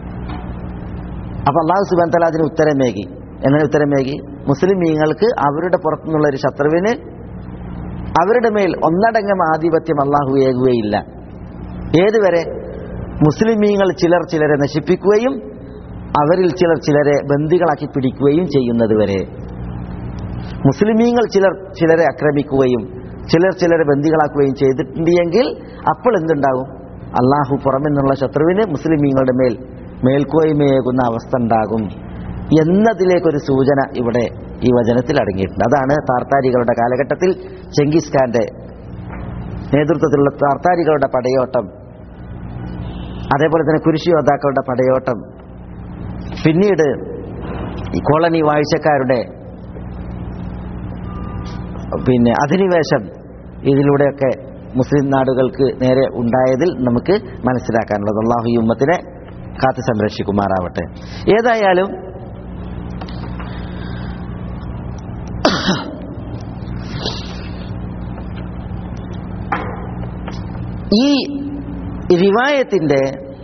S2: അപ്പൊ അള്ളാഹു സുബാൻ തല അതിന് ഉത്തരമേകി എങ്ങനെ ഉത്തരമേകി മുസ്ലിമീങ്ങൾക്ക് അവരുടെ പുറത്തുനിന്നുള്ള ഒരു ശത്രുവിന് അവരുടെ മേൽ ഒന്നടങ്കം ആധിപത്യം അള്ളാഹു ഏകുകയില്ല ഏതുവരെ മുസ്ലിമീങ്ങൾ ചിലർ ചിലരെ നശിപ്പിക്കുകയും അവരിൽ ചിലർ ചിലരെ ബന്ദികളാക്കി പിടിക്കുകയും ചെയ്യുന്നത് വരെ മുസ്ലിമീങ്ങൾ ചിലർ ചിലരെ ആക്രമിക്കുകയും ചിലർ ചിലരെ ബന്ദികളാക്കുകയും ചെയ്തിട്ടുണ്ടെങ്കിൽ അപ്പോൾ എന്തുണ്ടാകും അള്ളാഹു പുറമെന്നുള്ള ശത്രുവിന് മുസ്ലിമീങ്ങളുടെ മേൽ മേൽക്കോയ്മയേകുന്ന അവസ്ഥ ഉണ്ടാകും എന്നതിലേക്കൊരു സൂചന ഇവിടെ ഈ വചനത്തിൽ അടങ്ങിയിട്ടുണ്ട് അതാണ് താർത്താരികളുടെ കാലഘട്ടത്തിൽ ചെങ്കിസ് ഖാന്റെ നേതൃത്വത്തിലുള്ള താർത്താരികളുടെ പടയോട്ടം അതേപോലെ തന്നെ കുരിശി യോദ്ധാക്കളുടെ പടയോട്ടം പിന്നീട് ഈ കോളനി വാഴ്ചക്കാരുടെ പിന്നെ അധിനിവേശം ഇതിലൂടെയൊക്കെ മുസ്ലിം നാടുകൾക്ക് നേരെ ഉണ്ടായതിൽ നമുക്ക് മനസ്സിലാക്കാനുള്ളത് അള്ളാഹു ഈ ഉമ്മത്തിനെ കാത്തു സംരക്ഷിക്കുമാറാവട്ടെ ഏതായാലും ഈ റിവായത്തിന്റെ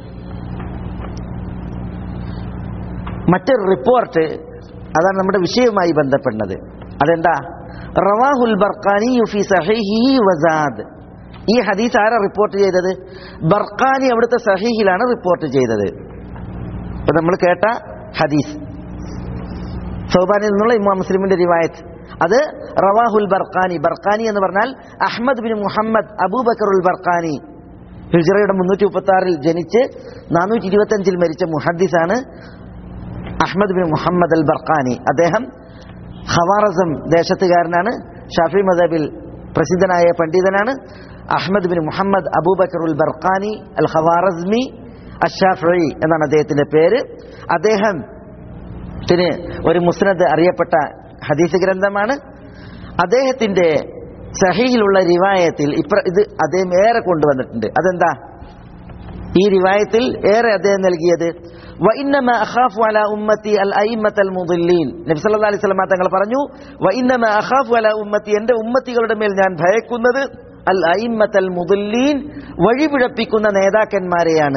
S2: മറ്റൊരു റിപ്പോർട്ട് അതാണ് നമ്മുടെ വിഷയവുമായി ബന്ധപ്പെടുന്നത് അതെന്താ റവാഹുൽ ബർഖാനി ഫി സഹീഹി വസാദ് ഈ ഹദീസ് ആരാ റിപ്പോർട്ട് ചെയ്തത് ബർഖാനി അവിടുത്തെ സഹീഹിലാണ് റിപ്പോർട്ട് ചെയ്തത് ഇപ്പൊ നമ്മൾ കേട്ട ഹദീസ് സൗബാനിൽ നിന്നുള്ള ഇമാം മുസ്ലിമിന്റെ റിവായത്ത് അത് റവാഹുൽ ബർഖാനി ബർഖാനി എന്ന് പറഞ്ഞാൽ അഹമ്മദ് ബിൻ മുഹമ്മദ് അബൂബക്കറുൽ ബർഖാനി ഹിജറയുടെ മുന്നൂറ്റി മുപ്പത്തി ആറിൽ ജനിച്ച് നാനൂറ്റി ഇരുപത്തി അഞ്ചിൽ മരിച്ച മുഹദ്ദിസാണ് Ahmad bin Muhammad al Barqani അദ്ദേഹം ഖവാറസം ദേശത്തുകാരനാണ് ഷാഫി മദബിൽ പ്രസിദ്ധനായ പണ്ഡിതനാണ് അഹമ്മദ് ബിൻ മുഹമ്മദ് അബൂബക്കറുൽ ബർഖാനി അൽ ഖവാറസ്മി അഷാഫി എന്നാണ് അദ്ദേഹത്തിന്റെ പേര് അദ്ദേഹത്തിന് ഒരു മുസ്നദ് അറിയപ്പെട്ട ഹദീസ് ഗ്രന്ഥമാണ് അദ്ദേഹത്തിന്റെ സഹീഹിലുള്ള റിവായത്തിൽ ഇപ്ര ഇത് അദ്ദേഹം ഏറെ കൊണ്ടുവന്നിട്ടുണ്ട് അതെന്താ ഈ റിവായത്തിൽ ഏറെ അദ്ദേഹം നൽകിയത് وإنما أخاف على أمتي الأئمة المضلين നബി സല്ലല്ലാഹു അലൈഹി വസല്ലം തങ്ങൾ പറഞ്ഞു وإنما أخاف على أمتي എൻ്റെ ഉമ്മത്തികളുടെ മേൽ ഞാൻ ഭയക്കുന്നത് അൽ അയിമ്മത്തൽ മുദല്ലീൻ വഴിപിഴപ്പിക്കുന്ന നേതാക്കന്മാരെയാണ്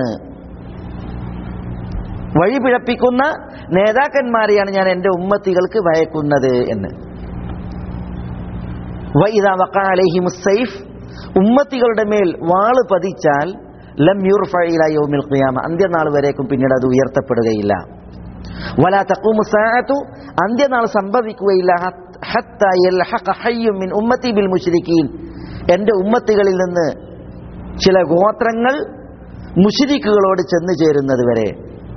S2: വഴിപിഴപ്പിക്കുന്ന നേതാക്കന്മാരെയാണ് ഞാൻ എൻ്റെ ഉമ്മത്തികൾക്ക് ഭയക്കുന്നത് എന്ന് വൈദാ വഖഅ അലൈഹിമുസ് സൈഫ് ഉമ്മത്തികളുടെ മേൽ വാള് പതിച്ചാൽ ലം യുർഫഇല യൗമിൽ ഖിയാമ അന്ത്യനാൾ വരേക്കും പിന്നീട് അത് ഉയർത്തപ്പെടുകയില്ല വലാ തഖൂമു സാഅതു അന്ത്യനാൾ സംഭവിക്കുകയില്ല ഹത്ത യൽഹഖ ഹയ്യും മിൻ ഉമ്മത്തി ബിൽ മുശ്രിക്കീൻ എൻ്റെ ഉമ്മത്തികളിൽ നിന്ന് ചില ഗോത്രങ്ങൾ മുശ്രിക്കുകളോട് ചെന്നു ചേരുന്നത് വരെ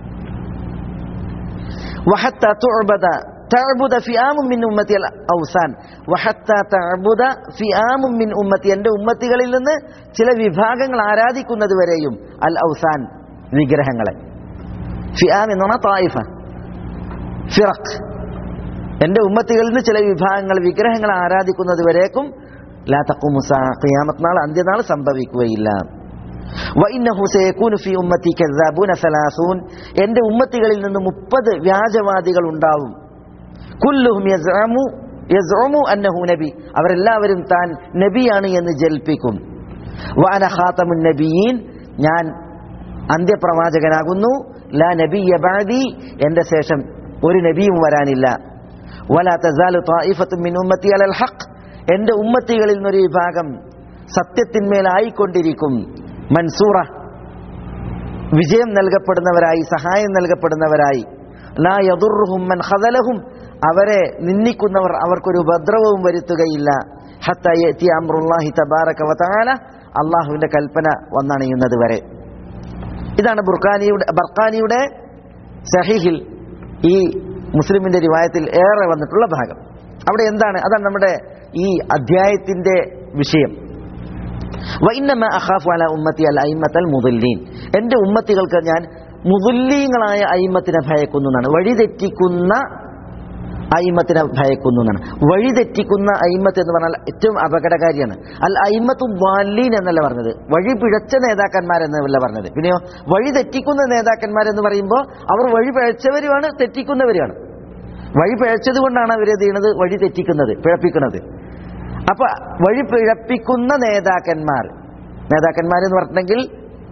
S2: وحتى تعبد تعبد فئام من ഉമ്മത്തി ഔസാൻ وحتى تعبد فئام من ഉമ്മത്തി എൻ്റെ ഉമ്മത്തികളിൽ നിന്ന് ചില വിഭാഗങ്ങൾ ആരാധിക്കുന്നത് വരെയും അൽ ഔസാൻ വിഗ്രഹങ്ങളെ ഫിയാം എന്ന് പറഞ്ഞാൽ തായിഫ ഫിറഖ് എൻ്റെ ഉമ്മത്തികളിൽ നിന്ന് ചില വിഭാഗങ്ങൾ വിഗ്രഹങ്ങൾ ആരാധിക്കുന്നത് വരേക്കും ലാ തഖുമുസ ഖിയാമത്ത് നാൾ അന്ത്യനാൾ സംഭവിക്കുകയില്ല വഇന്നഹു സയകൂനു ഫീ ഉമ്മത്തി കദ്ദാബൂന സലാസൂൻ എൻ്റെ ഉമ്മത്തികളിൽ നിന്ന് മുപ്പത് വ്യാജവാദികൾ ഉണ്ടാവും കുല്ലുഹും യസ്അമു യസ്ഉമു അന്നഹു നബി അവരെല്ലാവരും താൻ നബിയാണ് എന്ന് ജൽപ്പിക്കും വഅന ഖാതമുൻ നബിയീൻ ഞാൻ അന്ത്യപ്രവാചകനാകുന്നു ലാ നബിയ ബഅദി എൻ്റെ ശേഷം ഒരു നബിയും വരാനില്ല വലാ തസാലു ത്വായിഫത്തും മിൻ ഉമ്മത്തി അലൽ ഹഖ് എൻ്റെ ഉമ്മത്തികളിൽ നിന്നൊരു വിഭാഗം സത്യത്തിന്മേലായിക്കൊണ്ടിരിക്കും മൻസൂറ വിജയം നൽകപ്പെടുന്നവരായി സഹായം നൽകപ്പെടുന്നവരായി ലാ യദുർഹും മൻ ഖദലഹും അവരെ നിന്ദിക്കുന്നവർ അവർക്കൊരു ഉപദ്രവവും വരുത്തുകയില്ല ഹത്ത യഅതി അംറുല്ലാഹി തബാറക വതആല അള്ളാഹുവിന്റെ കൽപ്പന വന്നണിയുന്നത് വരെ ഇതാണ് ബുർഖാനിയുടെ ബർഖാനിയുടെ സഹീഹിൽ ഈ മുസ്ലിമിന്റെ റിവായത്തിൽ ഏറെ വന്നിട്ടുള്ള ഭാഗം അവിടെ എന്താണ് അതാണ് നമ്മുടെ ഈ അധ്യായത്തിന്റെ വിഷയം വൈന്നമ അഖാഫു അല ഉമ്മത്തി അൽ അയിമത്തൽ മുദല്ലീൻ എൻ്റെ ഉമ്മത്തികൾക്ക് ഞാൻ മുദല്ലീങ്ങളായ അയിമത്തിനെ ഭയക്കുന്നു എന്നാണ് വഴിതെറ്റിക്കുന്ന അയിമത്തിനെ ഭയക്കുന്നു എന്നാണ് വഴി തെറ്റിക്കുന്ന അയിമത്ത് എന്ന് പറഞ്ഞാൽ ഏറ്റവും അപകടകാരിയാണ് അൽ അയിമത്തു വാലീൻ എന്നല്ല പറഞ്ഞത് വഴി പിഴച്ച നേതാക്കന്മാരെന്നല്ല പറഞ്ഞത് പിന്നെയോ വഴി തെറ്റിക്കുന്ന നേതാക്കന്മാരെന്ന് പറയുമ്പോൾ അവർ വഴി പിഴച്ചവരുമാണ് തെറ്റിക്കുന്നവരുമാണ് വഴി പിഴച്ചത് കൊണ്ടാണ് അവരെന്ത് ചെയ്യണത് വഴി തെറ്റിക്കുന്നത് പിഴപ്പിക്കുന്നത് അപ്പൊ വഴി പിഴപ്പിക്കുന്ന നേതാക്കന്മാർ നേതാക്കന്മാരെന്ന് പറഞ്ഞിട്ടുണ്ടെങ്കിൽ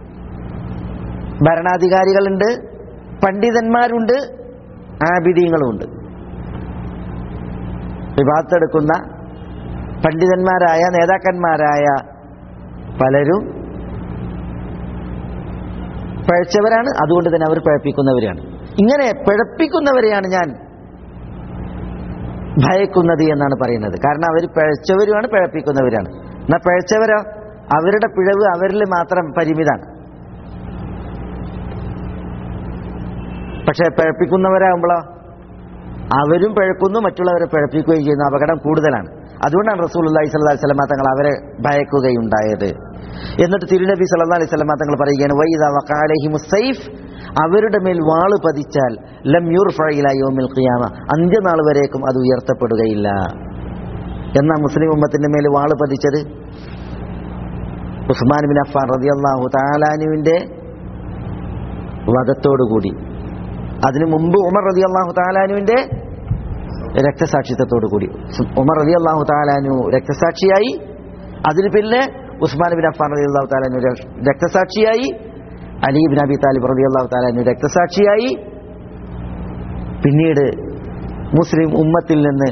S2: ഭരണാധികാരികളുണ്ട് പണ്ഡിതന്മാരുണ്ട് ആബിദീങ്ങളുമുണ്ട് വിഭാഗത്തെടുക്കുന്ന പണ്ഡിതന്മാരായ നേതാക്കന്മാരായ പലരും പഴച്ചവരാണ് അതുകൊണ്ട് തന്നെ അവർ പഴപ്പിക്കുന്നവരാണ് ഇങ്ങനെ പിഴപ്പിക്കുന്നവരെയാണ് ഞാൻ ഭയക്കുന്നത് എന്നാണ് പറയുന്നത് കാരണം അവർ പിഴച്ചവരുമാണ് പിഴപ്പിക്കുന്നവരാണ് എന്നാൽ പിഴച്ചവരോ അവരുടെ പിഴവ് അവരിൽ മാത്രം പരിമിതാണ് പക്ഷെ പിഴപ്പിക്കുന്നവരാകുമ്പോഴോ അവരും പിഴക്കുന്നു മറ്റുള്ളവരെ പിഴപ്പിക്കുകയും ചെയ്യുന്ന അപകടം കൂടുതലാണ് അതുകൊണ്ടാണ് റസൂൽ അള്ളഹി സ്വല്ലാ വസ്ലമ തങ്ങൾ അവരെ ഭയക്കുകയുണ്ടായത് എന്നിട്ട് തിരുനബി സല്ലാ അലൈഹി സ്വലമ തങ്ങൾ പറയുകയാണ് വൈദ വക്കാലഹിമു സൈഫ് അവരുടെ മേൽ വാള് പതിച്ചാൽ ലം യൂർഫയിലോമിൽ ഖിയാമ അന്ത്യനാൾ വരേക്കും അത് ഉയർത്തപ്പെടുകയില്ല എന്നാ മുസ്ലിം ഉമ്മത്തിന്റെ മേൽ വാള് പതിച്ചത് ഉസ്മാൻ ബിൻ അഫാൻ റതിയല്ലാഹു താലാനുവിന്റെ വധത്തോടുകൂടി അതിനു മുമ്പ് ഉമർ റതി അള്ളാഹു താലാനുവിന്റെ രക്തസാക്ഷിത്വത്തോടു കൂടി ഉമർ റതി അള്ളാഹു താലാനു രക്തസാക്ഷിയായി അതിന് പിന്നെ ഉസ്മാൻ ബിൻ അഫാൻ റതി അള്ളാഹു താലാനു രക്തസാക്ഷിയായി അലി ബിൻ അബി താലിബ് റതി അള്ളാഹു താലാനു രക്തസാക്ഷിയായി പിന്നീട് മുസ്ലിം ഉമ്മത്തിൽ നിന്ന്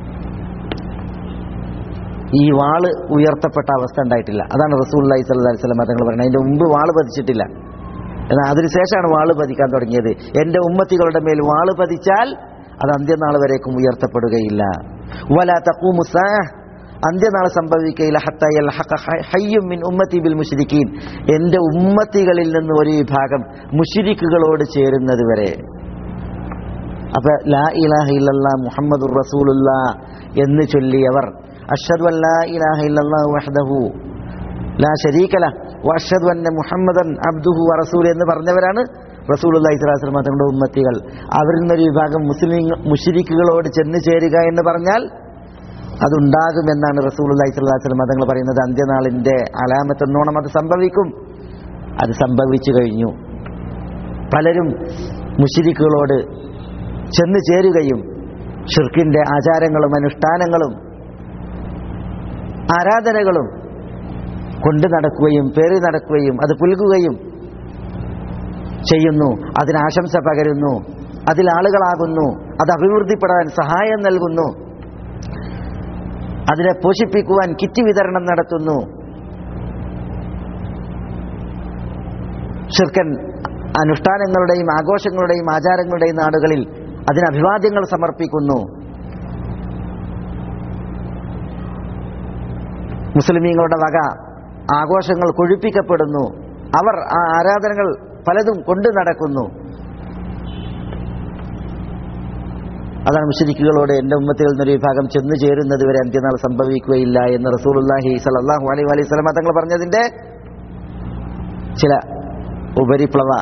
S2: ഈ വാള് ഉയർത്തപ്പെട്ട അവസ്ഥ ഉണ്ടായിട്ടില്ല അതാണ് റസൂൽ അലൈഹി സ്വല്ലി സ്വലം തങ്ങൾ പറയുന്നത് അതിന്റെ മുമ്പ് വാള് പതിച്ചിട്ടില്ല എന്നാൽ അതിനുശേഷമാണ് വാള് പതിക്കാൻ തുടങ്ങിയത് എന്റെ ഉമ്മത്തികളുടെ മേൽ വാള് പതിച്ചാൽ അത് അന്ത്യനാൾ വരേക്കും ഉയർത്തപ്പെടുകയില്ല വല തഖൂമുസാ അന്ത്യനാൾ സംഭവിക്കയില്ല ഹത്തയൽ ഹയ്യും മിൻ ഉമ്മത്തി ബിൽ മുഷ്രിക്കീൻ എന്റെ ഉമ്മത്തികളിൽ നിന്ന് ഒരു വിഭാഗം മുഷിരിക്കുകളോട് ചേരുന്നത് വരെ അപ്പൊ ലാ ഇലാഹ ഇല്ലല്ലാ മുഹമ്മദുർ റസൂലുള്ള എന്ന് ചൊല്ലിയവർ അഷ്ഹദു അൻ ലാ ഇലാഹ ഇല്ലല്ലാഹു വഹ്ദഹു ലാ ശരീകല വഅഷ്ഹദു അന്ന മുഹമ്മദൻ അബ്ദുഹു വറസൂൽ എന്ന് പറഞ്ഞവരാണ് റസൂലുള്ളാഹി സ്വല്ലല്ലാഹു അലൈഹി വസല്ലം തങ്ങളുടെ ഉമ്മത്തികൾ അവരിൽ നിന്നൊരു വിഭാഗം മുസ്ലിം മുശ്രിക്കുകളോട് ചെന്ന് ചേരുക എന്ന് പറഞ്ഞാൽ അതുണ്ടാകുമെന്നാണ് റസൂലുള്ളാഹി സ്വല്ലല്ലാഹു അലൈഹി വസല്ലം തങ്ങൾ പറയുന്നത് അന്ത്യനാളിന്റെ അലാമത്തെന്നോണം അത് സംഭവിക്കും അത് സംഭവിച്ചു കഴിഞ്ഞു പലരും മുശ്രിക്കുകളോട് ചെന്ന് ചേരുകയും ഷിർക്കിന്റെ ആചാരങ്ങളും അനുഷ്ഠാനങ്ങളും ആരാധനകളും കൊണ്ടു നടക്കുകയും പേറി നടക്കുകയും അത് പുൽകുകയും ചെയ്യുന്നു അതിന് ആശംസ പകരുന്നു അതിൽ ആളുകളാകുന്നു അത് അഭിവൃദ്ധിപ്പെടാൻ സഹായം നൽകുന്നു അതിനെ പോഷിപ്പിക്കുവാൻ കിറ്റ് വിതരണം നടത്തുന്നു ഷിർക്കൻ അനുഷ്ഠാനങ്ങളുടെയും ആഘോഷങ്ങളുടെയും ആചാരങ്ങളുടെയും നാടുകളിൽ അതിന് അഭിവാദ്യങ്ങൾ സമർപ്പിക്കുന്നു മുസ്ലിമീങ്ങളുടെ വക ആഘോഷങ്ങൾ കൊഴുപ്പിക്കപ്പെടുന്നു അവർ ആ ആരാധനകൾ പലതും കൊണ്ടു നടക്കുന്നു അതാണ് മുഷരിക്കുകളോട് എൻ്റെ ഉമ്മത്തിൽ നിന്നൊരു വിഭാഗം ചെന്നു ചേരുന്നത് വരെ അന്ത്യനാൾ സംഭവിക്കുകയില്ല എന്ന് റസൂലുല്ലാഹി സലാഹു അലൈഹി അലൈഹി സ്വലമ തങ്ങൾ പറഞ്ഞതിൻ്റെ ചില ഉപരിപ്ലവ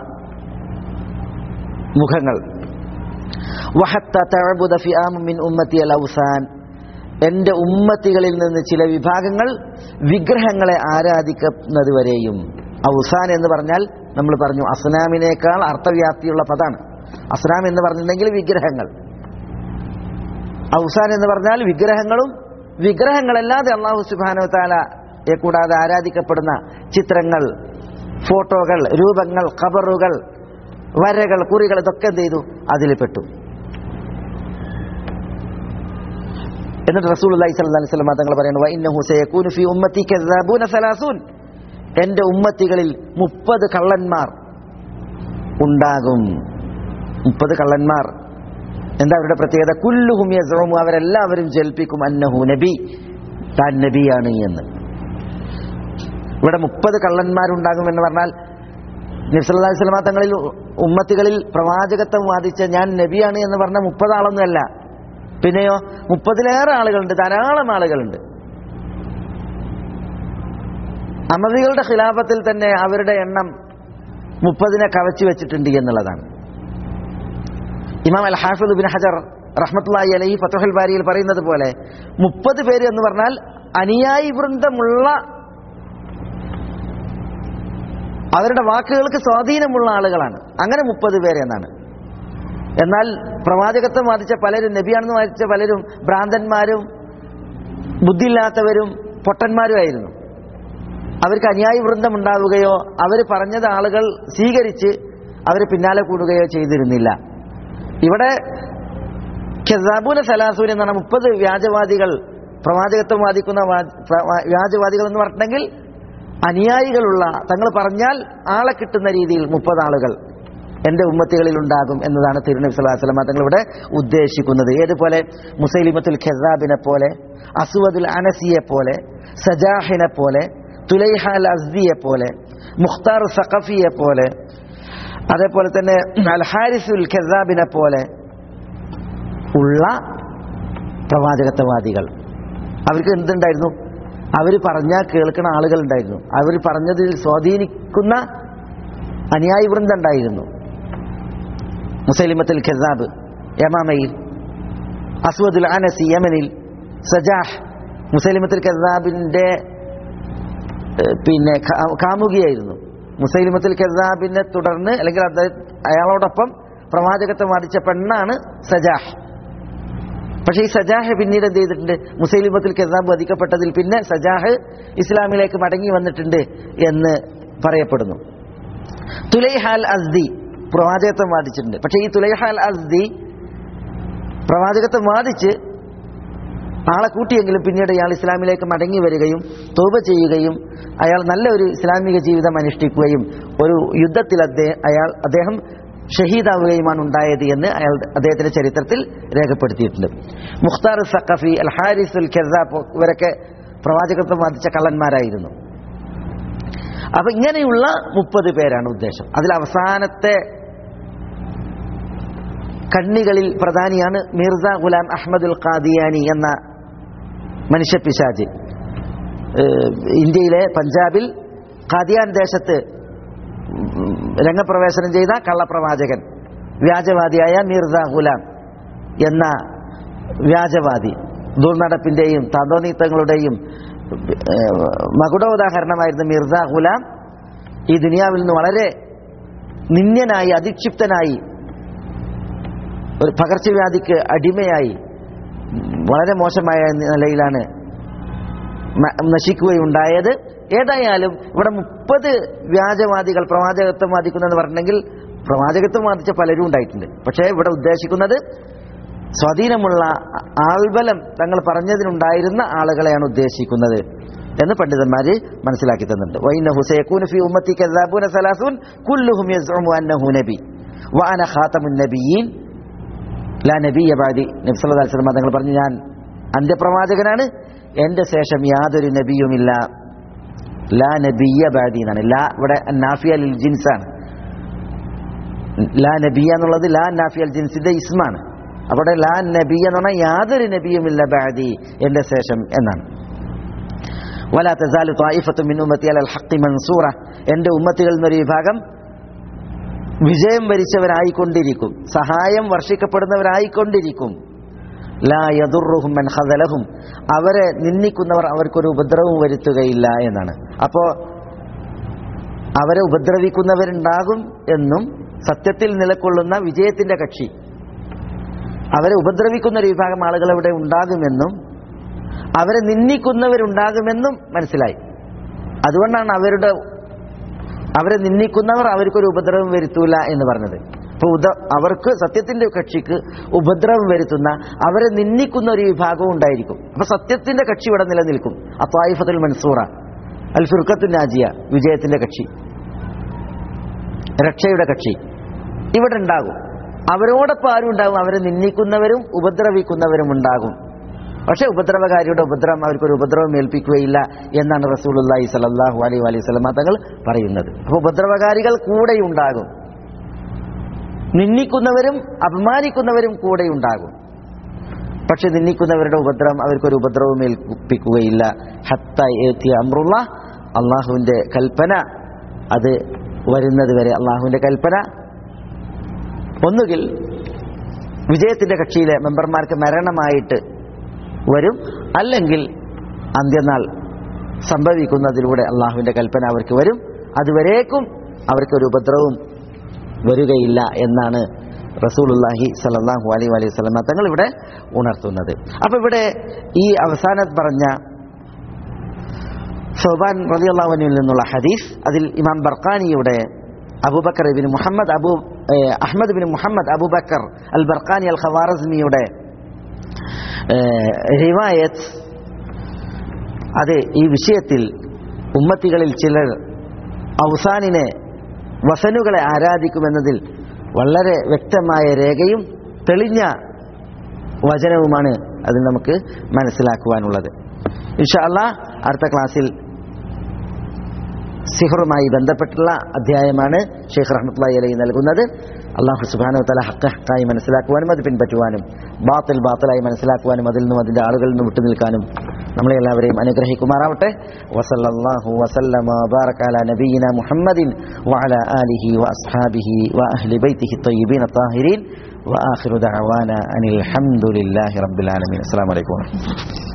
S2: മുഖങ്ങൾ വഹത്ത തഅബുദ ഫിആം മിൻ ഉമ്മത്തി അൽ ഔസാൻ എൻ്റെ ഉമ്മത്തികളിൽ നിന്ന് ചില വിഭാഗങ്ങൾ വിഗ്രഹങ്ങളെ ആരാധിക്കുന്നത് വരെയും ഔസാൻ എന്ന് പറഞ്ഞാൽ നമ്മൾ പറഞ്ഞു അസ്നാമിനേക്കാൾ അർത്ഥവ്യാപ്തിയുള്ള പദാണ് അസ്നാം എന്ന് പറഞ്ഞിട്ടുണ്ടെങ്കിൽ വിഗ്രഹങ്ങൾ ഔസാൻ എന്ന് പറഞ്ഞാൽ വിഗ്രഹങ്ങളും വിഗ്രഹങ്ങളല്ലാതെ അള്ളാഹു സുബാനു താലയെ കൂടാതെ ആരാധിക്കപ്പെടുന്ന ചിത്രങ്ങൾ ഫോട്ടോകൾ രൂപങ്ങൾ ഖബറുകൾ വരകൾ കുറികൾ ഇതൊക്കെ എന്ത് ചെയ്തു അതിൽ പെട്ടു എന്നിട്ട് റസൂൽ അലൈഹി സ്വല്ലല്ലാഹി അലൈഹി വസല്ലം തങ്ങൾ പറയുന്നു വഇന്നഹു സയകൂനു ഫീ ഉമ്മത്തി കദ്ദാബൂന സലാസൂൻ എൻ്റെ ഉമ്മത്തികളിൽ മുപ്പത് കള്ളന്മാർ ഉണ്ടാകും മുപ്പത് കള്ളന്മാർ എന്താ അവരുടെ പ്രത്യേകത കുല്ലുഹും യസ്ഉമു അവരെല്ലാവരും ജൽപ്പിക്കും അന്നഹു നബി താൻ നബിയാണ് എന്ന് ഇവിടെ മുപ്പത് കള്ളന്മാരുണ്ടാകും എന്ന് പറഞ്ഞാൽ നബ്സല്ലാ സ്വലമ തങ്ങളിൽ ഉമ്മത്തികളിൽ പ്രവാചകത്വം വാദിച്ച ഞാൻ നബിയാണ് എന്ന് പറഞ്ഞ മുപ്പതാളൊന്നുമല്ല പിന്നെയോ മുപ്പതിലേറെ ആളുകളുണ്ട് ധാരാളം ആളുകളുണ്ട് അമവികളുടെ ഖിലാഫത്തിൽ തന്നെ അവരുടെ എണ്ണം മുപ്പതിനെ കവച്ചു വെച്ചിട്ടുണ്ട് എന്നുള്ളതാണ് ഇമാം അൽ ഹാഫിദ് ബിൻ ഹജർ റഹ്മത്തുള്ളാഹി അലൈഹി ഫത്തുഹൽ ബാരിയിൽ പറയുന്നത് പോലെ മുപ്പത് പേര് എന്ന് പറഞ്ഞാൽ അനുയായി വൃന്ദമുള്ള അവരുടെ വാക്കുകൾക്ക് സ്വാധീനമുള്ള ആളുകളാണ് അങ്ങനെ മുപ്പത് പേര് എന്നാണ് എന്നാൽ പ്രവാചകത്വം വാദിച്ച പലരും നബിയാണെന്ന് വാദിച്ച പലരും ഭ്രാന്തന്മാരും ബുദ്ധിയില്ലാത്തവരും പൊട്ടന്മാരുമായിരുന്നു അവർക്ക് അനുയായി വൃന്ദം ഉണ്ടാവുകയോ അവർ പറഞ്ഞത് ആളുകൾ സ്വീകരിച്ച് അവർ പിന്നാലെ കൂടുകയോ ചെയ്തിരുന്നില്ല ഇവിടെ ഖെസാബൂന സലാസൂൻ എന്നാണ് മുപ്പത് വ്യാജവാദികൾ പ്രവാചകത്വം വാദിക്കുന്ന വാ- പ്ര- വാ- വ്യാജവാദികൾ എന്ന് പറഞ്ഞിട്ടുണ്ടെങ്കിൽ അനുയായികളുള്ള തങ്ങൾ പറഞ്ഞാൽ ആളെ കിട്ടുന്ന രീതിയിൽ മുപ്പത് ആളുകൾ എന്റെ ഉമ്മത്തികളിൽ ഉണ്ടാകും എന്നതാണ് തിരുനബി സ്വല്ലല്ലാഹു അലൈഹി വസല്ലം തങ്ങൾ ഇവിടെ ഉദ്ദേശിക്കുന്നത് ഏതുപോലെ മുസൈലിമത്തുൽ ഖെസാബിനെ പോലെ അസുവദുൽ അനസിയെ പോലെ സജാഹിനെ പോലെ തുലൈഹ അൽ അസ്ദിയെ പോലെ മുഖ്താർ സഖഫിയെ പോലെ അതേപോലെ തന്നെ അൽ ഹാരിസുൽ ഖെസാബിനെ പോലെ ഉള്ള പ്രവാചകത്വവാദികൾ അവർക്ക് എന്തുണ്ടായിരുന്നു അവർ പറഞ്ഞാൽ കേൾക്കുന്ന ആളുകൾ ഉണ്ടായിരുന്നു അവർ പറഞ്ഞതിൽ സ്വാധീനിക്കുന്ന അനുയായി വൃന്ദം ഉണ്ടായിരുന്നു മുസൈലിമത്തുൽ ഖസാബ് യമാമയിൽ അസ്വദുൽ അനസി യമനിൽ സജാഹ് മുസൈലിമത്തുൽ ഖസാബിന്റെ ഏഹ്, പിന്നെ കാ- കാമുകിയായിരുന്നു മുസൈലിമത്തുൽ ഖസാബിനെ തുടർന്ന് അല്ലെങ്കിൽ അദ്ദേഹം അയാളോടൊപ്പം പ്രവാചകത്വം വാദിച്ച പെണ്ണാണ് സജാഹ് പക്ഷേ ഈ സജാഹ് പിന്നീട് എന്ത് ചെയ്തിട്ടുണ്ട് മുസൈലിമത്തുൽ കെസാബ് വധിക്കപ്പെട്ടതിൽ പിന്നെ സജാഹ് ഇസ്ലാമിലേക്ക് മടങ്ങി വന്നിട്ടുണ്ട് എന്ന് പറയപ്പെടുന്നു തുലൈഹാൽ അസ്ദി പ്രവാചകത്വം വാദിച്ചിട്ടുണ്ട് പക്ഷേ ഈ തുലൈഹാൽ അസ്ദി പ്രവാചകത്വം വാദിച്ച് ആളെ കൂട്ടിയെങ്കിലും പിന്നീട് അയാൾ ഇസ്ലാമിലേക്ക് മടങ്ങി വരികയും തോപ ചെയ്യുകയും അയാൾ നല്ല ഒരു ഇസ്ലാമിക ജീവിതം അനുഷ്ഠിക്കുകയും ഒരു യുദ്ധത്തിൽ അദ്ദേഹം അയാൾ അദ്ദേഹം ഷഹീദാവുകയുമാണ് ഉണ്ടായത് എന്ന് അയാൾ അദ്ദേഹത്തിന്റെ ചരിത്രത്തിൽ രേഖപ്പെടുത്തിയിട്ടുണ്ട് മുഖ്താർ സഖഫി അൽ ഹാരിസുൽ ഖെസാബ് ഇവരൊക്കെ പ്രവാചകത്വം വാദിച്ച കള്ളന്മാരായിരുന്നു അപ്പൊ ഇങ്ങനെയുള്ള മുപ്പത് പേരാണ് ഉദ്ദേശം അതിൽ അവസാനത്തെ കണ്ണികളിൽ പ്രധാനിയാണ് മിർസ ഗുലാം അഹമ്മദുൽ ഖാദിയാനി എന്ന മനുഷ്യപിശാജ് ഏഹ് ഇന്ത്യയിലെ പഞ്ചാബിൽ ഖാദിയാൻ ദേശത്ത് ഉം, രംഗപ്രവേശനം ചെയ്ത കള്ളപ്രവാചകൻ വ്യാജവാദിയായ മിർസ ഗുലാം എന്ന വ്യാജവാദി ദുർനടപ്പിന്റെയും തന്തോനീത്തങ്ങളുടെയും ഏഹ്, മകുടോദാഹരണമായിരുന്ന മിർസ ഗുലാം ഈ ദുനിയാവിൽ നിന്ന് വളരെ നിന്ദ്യനായി അധിക്ഷിപ്തനായി ഒരു പകർച്ചവ്യാധിക്ക് അടിമയായി വളരെ മോശമായ നിലയിലാണ് മ- നശിക്കുകയുണ്ടായത് ഏതായാലും ഇവിടെ മുപ്പത് വ്യാജവാദികൾ പ്രവാചകത്വം വാദിക്കുന്നെന്ന് പറഞ്ഞെങ്കിൽ പ്രവാചകത്വം വാദിച്ച പലരും ഉണ്ടായിട്ടുണ്ട് പക്ഷേ ഇവിടെ ഉദ്ദേശിക്കുന്നത് സ്വാധീനമുള്ള ആൾബലം തങ്ങൾ പറഞ്ഞതിനുണ്ടായിരുന്ന ആളുകളെയാണ് ഉദ്ദേശിക്കുന്നത് എന്ന് പണ്ഡിതന്മാര് മനസ്സിലാക്കി തന്നിട്ടുണ്ട് വൈന ഹുസൈഖൂൻ ഫി ഉമ്മത്തി കസാബൂന സലാസൂൻ കുല്ലുഹും യസ്ഉമു അന്നഹു നബി വഅന ഖാതമുൻ നബിയീൻ ലാ നബിയ ബാദി നബി സല്ലല്ലാഹു അലൈഹി വസല്ലം തങ്ങൾ പറഞ്ഞു ഞാൻ അന്ത്യപ്രവാചകനാണ് എൻ്റെ ശേഷം യാതൊരു നബിയുമില്ല ലാ നബിയ ബാദി എന്നാണ് ലാ ഇവിടെ നാഫിയ ലിൽ ജിൻസാണ് ലാ നബിയ എന്നുള്ളത് ലാ നാഫിയ അൽ ജിൻസിന്റെ ഇസ്മാണ് അവിടെ ലാ നബിയ എന്ന് പറഞ്ഞാൽ യാതൊരു നബിയുമില്ല ബാദി എൻ്റെ ശേഷം എന്നാണ് വലാ തസാലു ത്വായിഫത്തു മിൻ ഉമ്മത്തി അലൽ ഹഖ് മൻസൂറ എൻ്റെ ഉമ്മത്തികളിൽ നിന്നൊരു വിഭാഗം വിജയം വരിച്ചവരായിക്കൊണ്ടിരിക്കും സഹായം വർഷിക്കപ്പെടുന്നവരായിക്കൊണ്ടിരിക്കും ലാ യദുറുഹും മൻ ഖദലഹും അവരെ നിന്ദിക്കുന്നവർ അവർക്കൊരു ഉപദ്രവവും വരുത്തുകയില്ല എന്നാണ് അപ്പോ അവരെ ഉപദ്രവിക്കുന്നവരുണ്ടാകും എന്നും സത്യത്തിൽ നിലകൊള്ളുന്ന വിജയത്തിന്റെ കക്ഷി അവരെ ഉപദ്രവിക്കുന്ന ഒരു വിഭാഗം ആളുകൾ ഇവിടെ ഉണ്ടാകുമെന്നും അവരെ നിന്ദിക്കുന്നവരുണ്ടാകുമെന്നും മനസ്സിലായി അതുകൊണ്ടാണ് അവരുടെ അവരെ നിന്ദിക്കുന്നവർ അവർക്കൊരു ഉപദ്രവം വരുത്തൂല എന്ന് പറഞ്ഞത് അപ്പൊ ഉദ അവർക്ക് സത്യത്തിന്റെ കക്ഷിക്ക് ഉപദ്രവം വരുത്തുന്ന അവരെ നിന്ദിക്കുന്ന ഒരു വിഭാഗവും ഉണ്ടായിരിക്കും അപ്പൊ സത്യത്തിന്റെ കക്ഷി ഇവിടെ നിലനിൽക്കും അത്വായിഫത്തുൽ മൻസൂറ അൽ ഫിർഖത്തു നാജിയ വിജയത്തിന്റെ കക്ഷി രക്ഷയുടെ കക്ഷി ഇവിടെ ഉണ്ടാകും അവരോടൊപ്പം ആരും ഉണ്ടാകും അവരെ നിന്ദിക്കുന്നവരും ഉപദ്രവിക്കുന്നവരും ഉണ്ടാകും പക്ഷെ ഉപദ്രവകാരിയുടെ ഉപദ്രവം അവർക്കൊരു ഉപദ്രവം ഏൽപ്പിക്കുകയില്ല എന്നാണ് റസൂലുള്ളാഹി സ്വല്ലല്ലാഹു അലൈഹി വലൈഹി വസല്ലമ തങ്ങൾ പറയുന്നത് അപ്പോൾ ഉപദ്രവകാരികൾ കൂടെയുണ്ടാകും നിന്ദിക്കുന്നവരും അപമാനിക്കുന്നവരും കൂടെയുണ്ടാകും പക്ഷെ നിന്ദിക്കുന്നവരുടെ ഉപദ്രവം അവർക്കൊരു ഉപദ്രവം ഏൽപ്പിക്കുകയില്ല ഹത്ത ഏത്തിയ അമ്രുള്ള അള്ളാഹുവിന്റെ കൽപ്പന അത് വരുന്നത് വരെ അള്ളാഹുവിന്റെ കൽപ്പന ഒന്നുകിൽ വിജയത്തിന്റെ കക്ഷിയിലെ മെമ്പർമാർക്ക് മരണമായിട്ട് വരും അല്ലെങ്കിൽ അന്ത്യനാൾ സംഭവിക്കുന്നതിലൂടെ അള്ളാഹുവിന്റെ കൽപ്പന അവർക്ക് വരും അതുവരേക്കും അവർക്കൊരു ഉപദ്രവവും വരികയില്ല എന്നാണ് റസൂലുല്ലാഹി സലല്ലാഹു അലൈഹി അലൈഹി സ്വലമ തങ്ങൾ ഇവിടെ ഉണർത്തുന്നത് അപ്പൊ ഇവിടെ ഈ അവസാനം പറഞ്ഞ സൗബാൻ റളിയല്ലാഹുവിനിൽ നിന്നുള്ള ഹദീസ് അതിൽ ഇമാം ബർഖാനിയുടെ അബൂബക്കർ ബിൻ മുഹമ്മദ് അബൂ ഏഹ്, Ahmad bin Muhammad Abu Bakr al Barqani al ഖവാറസ്മിയുടെ ഏഹ്, റിവായത്ത് അത് ഈ വിഷയത്തിൽ ഉമ്മത്തികളിൽ ചിലർ ഔസാനിനെ വസനുകളെ ആരാധിക്കുമെന്നതിൽ വളരെ വ്യക്തമായ രേഖയും തെളിഞ്ഞ വചനവുമാണ് അതിൽ നമുക്ക് മനസ്സിലാക്കുവാനുള്ളത് ഇൻഷാ അല്ലാ അടുത്ത ക്ലാസ്സിൽ സിഹറുമായി ബന്ധപ്പെട്ടുള്ള അധ്യായമാണ് ഷെയ്ഖ് റഹ്മത്തുള്ളാഹി അലൈഹി നൽകുന്നത് അള്ളാഹു സുബാനു തല ഹക്ക് ഹക്കായി മനസ്സിലാക്കുവാനും അത് പിൻപറ്റുവാനും ബാത്തിൽ ബാത്തലായി മനസ്സിലാക്കുവാനും അതിൽ നിന്നും അതിന്റെ ആളുകളിൽ നിന്ന് വിട്ടുനിൽക്കാനും നമ്മളെ എല്ലാവരെയും അനുഗ്രഹിക്കുമാറാവട്ടെ വസല്ലല്ലാഹു വസല്ലമ ബാറക അലാ നബിയിന മുഹമ്മദിൻ വഅലാ ആലിഹി വഅസ്ഹാബിഹി വഅഹ്ലി ബൈത്തിഹി الطيبين الطاهرين وآخر دعوانا أن الحمد لله رب العالمين السلام عليكم ورحمة الله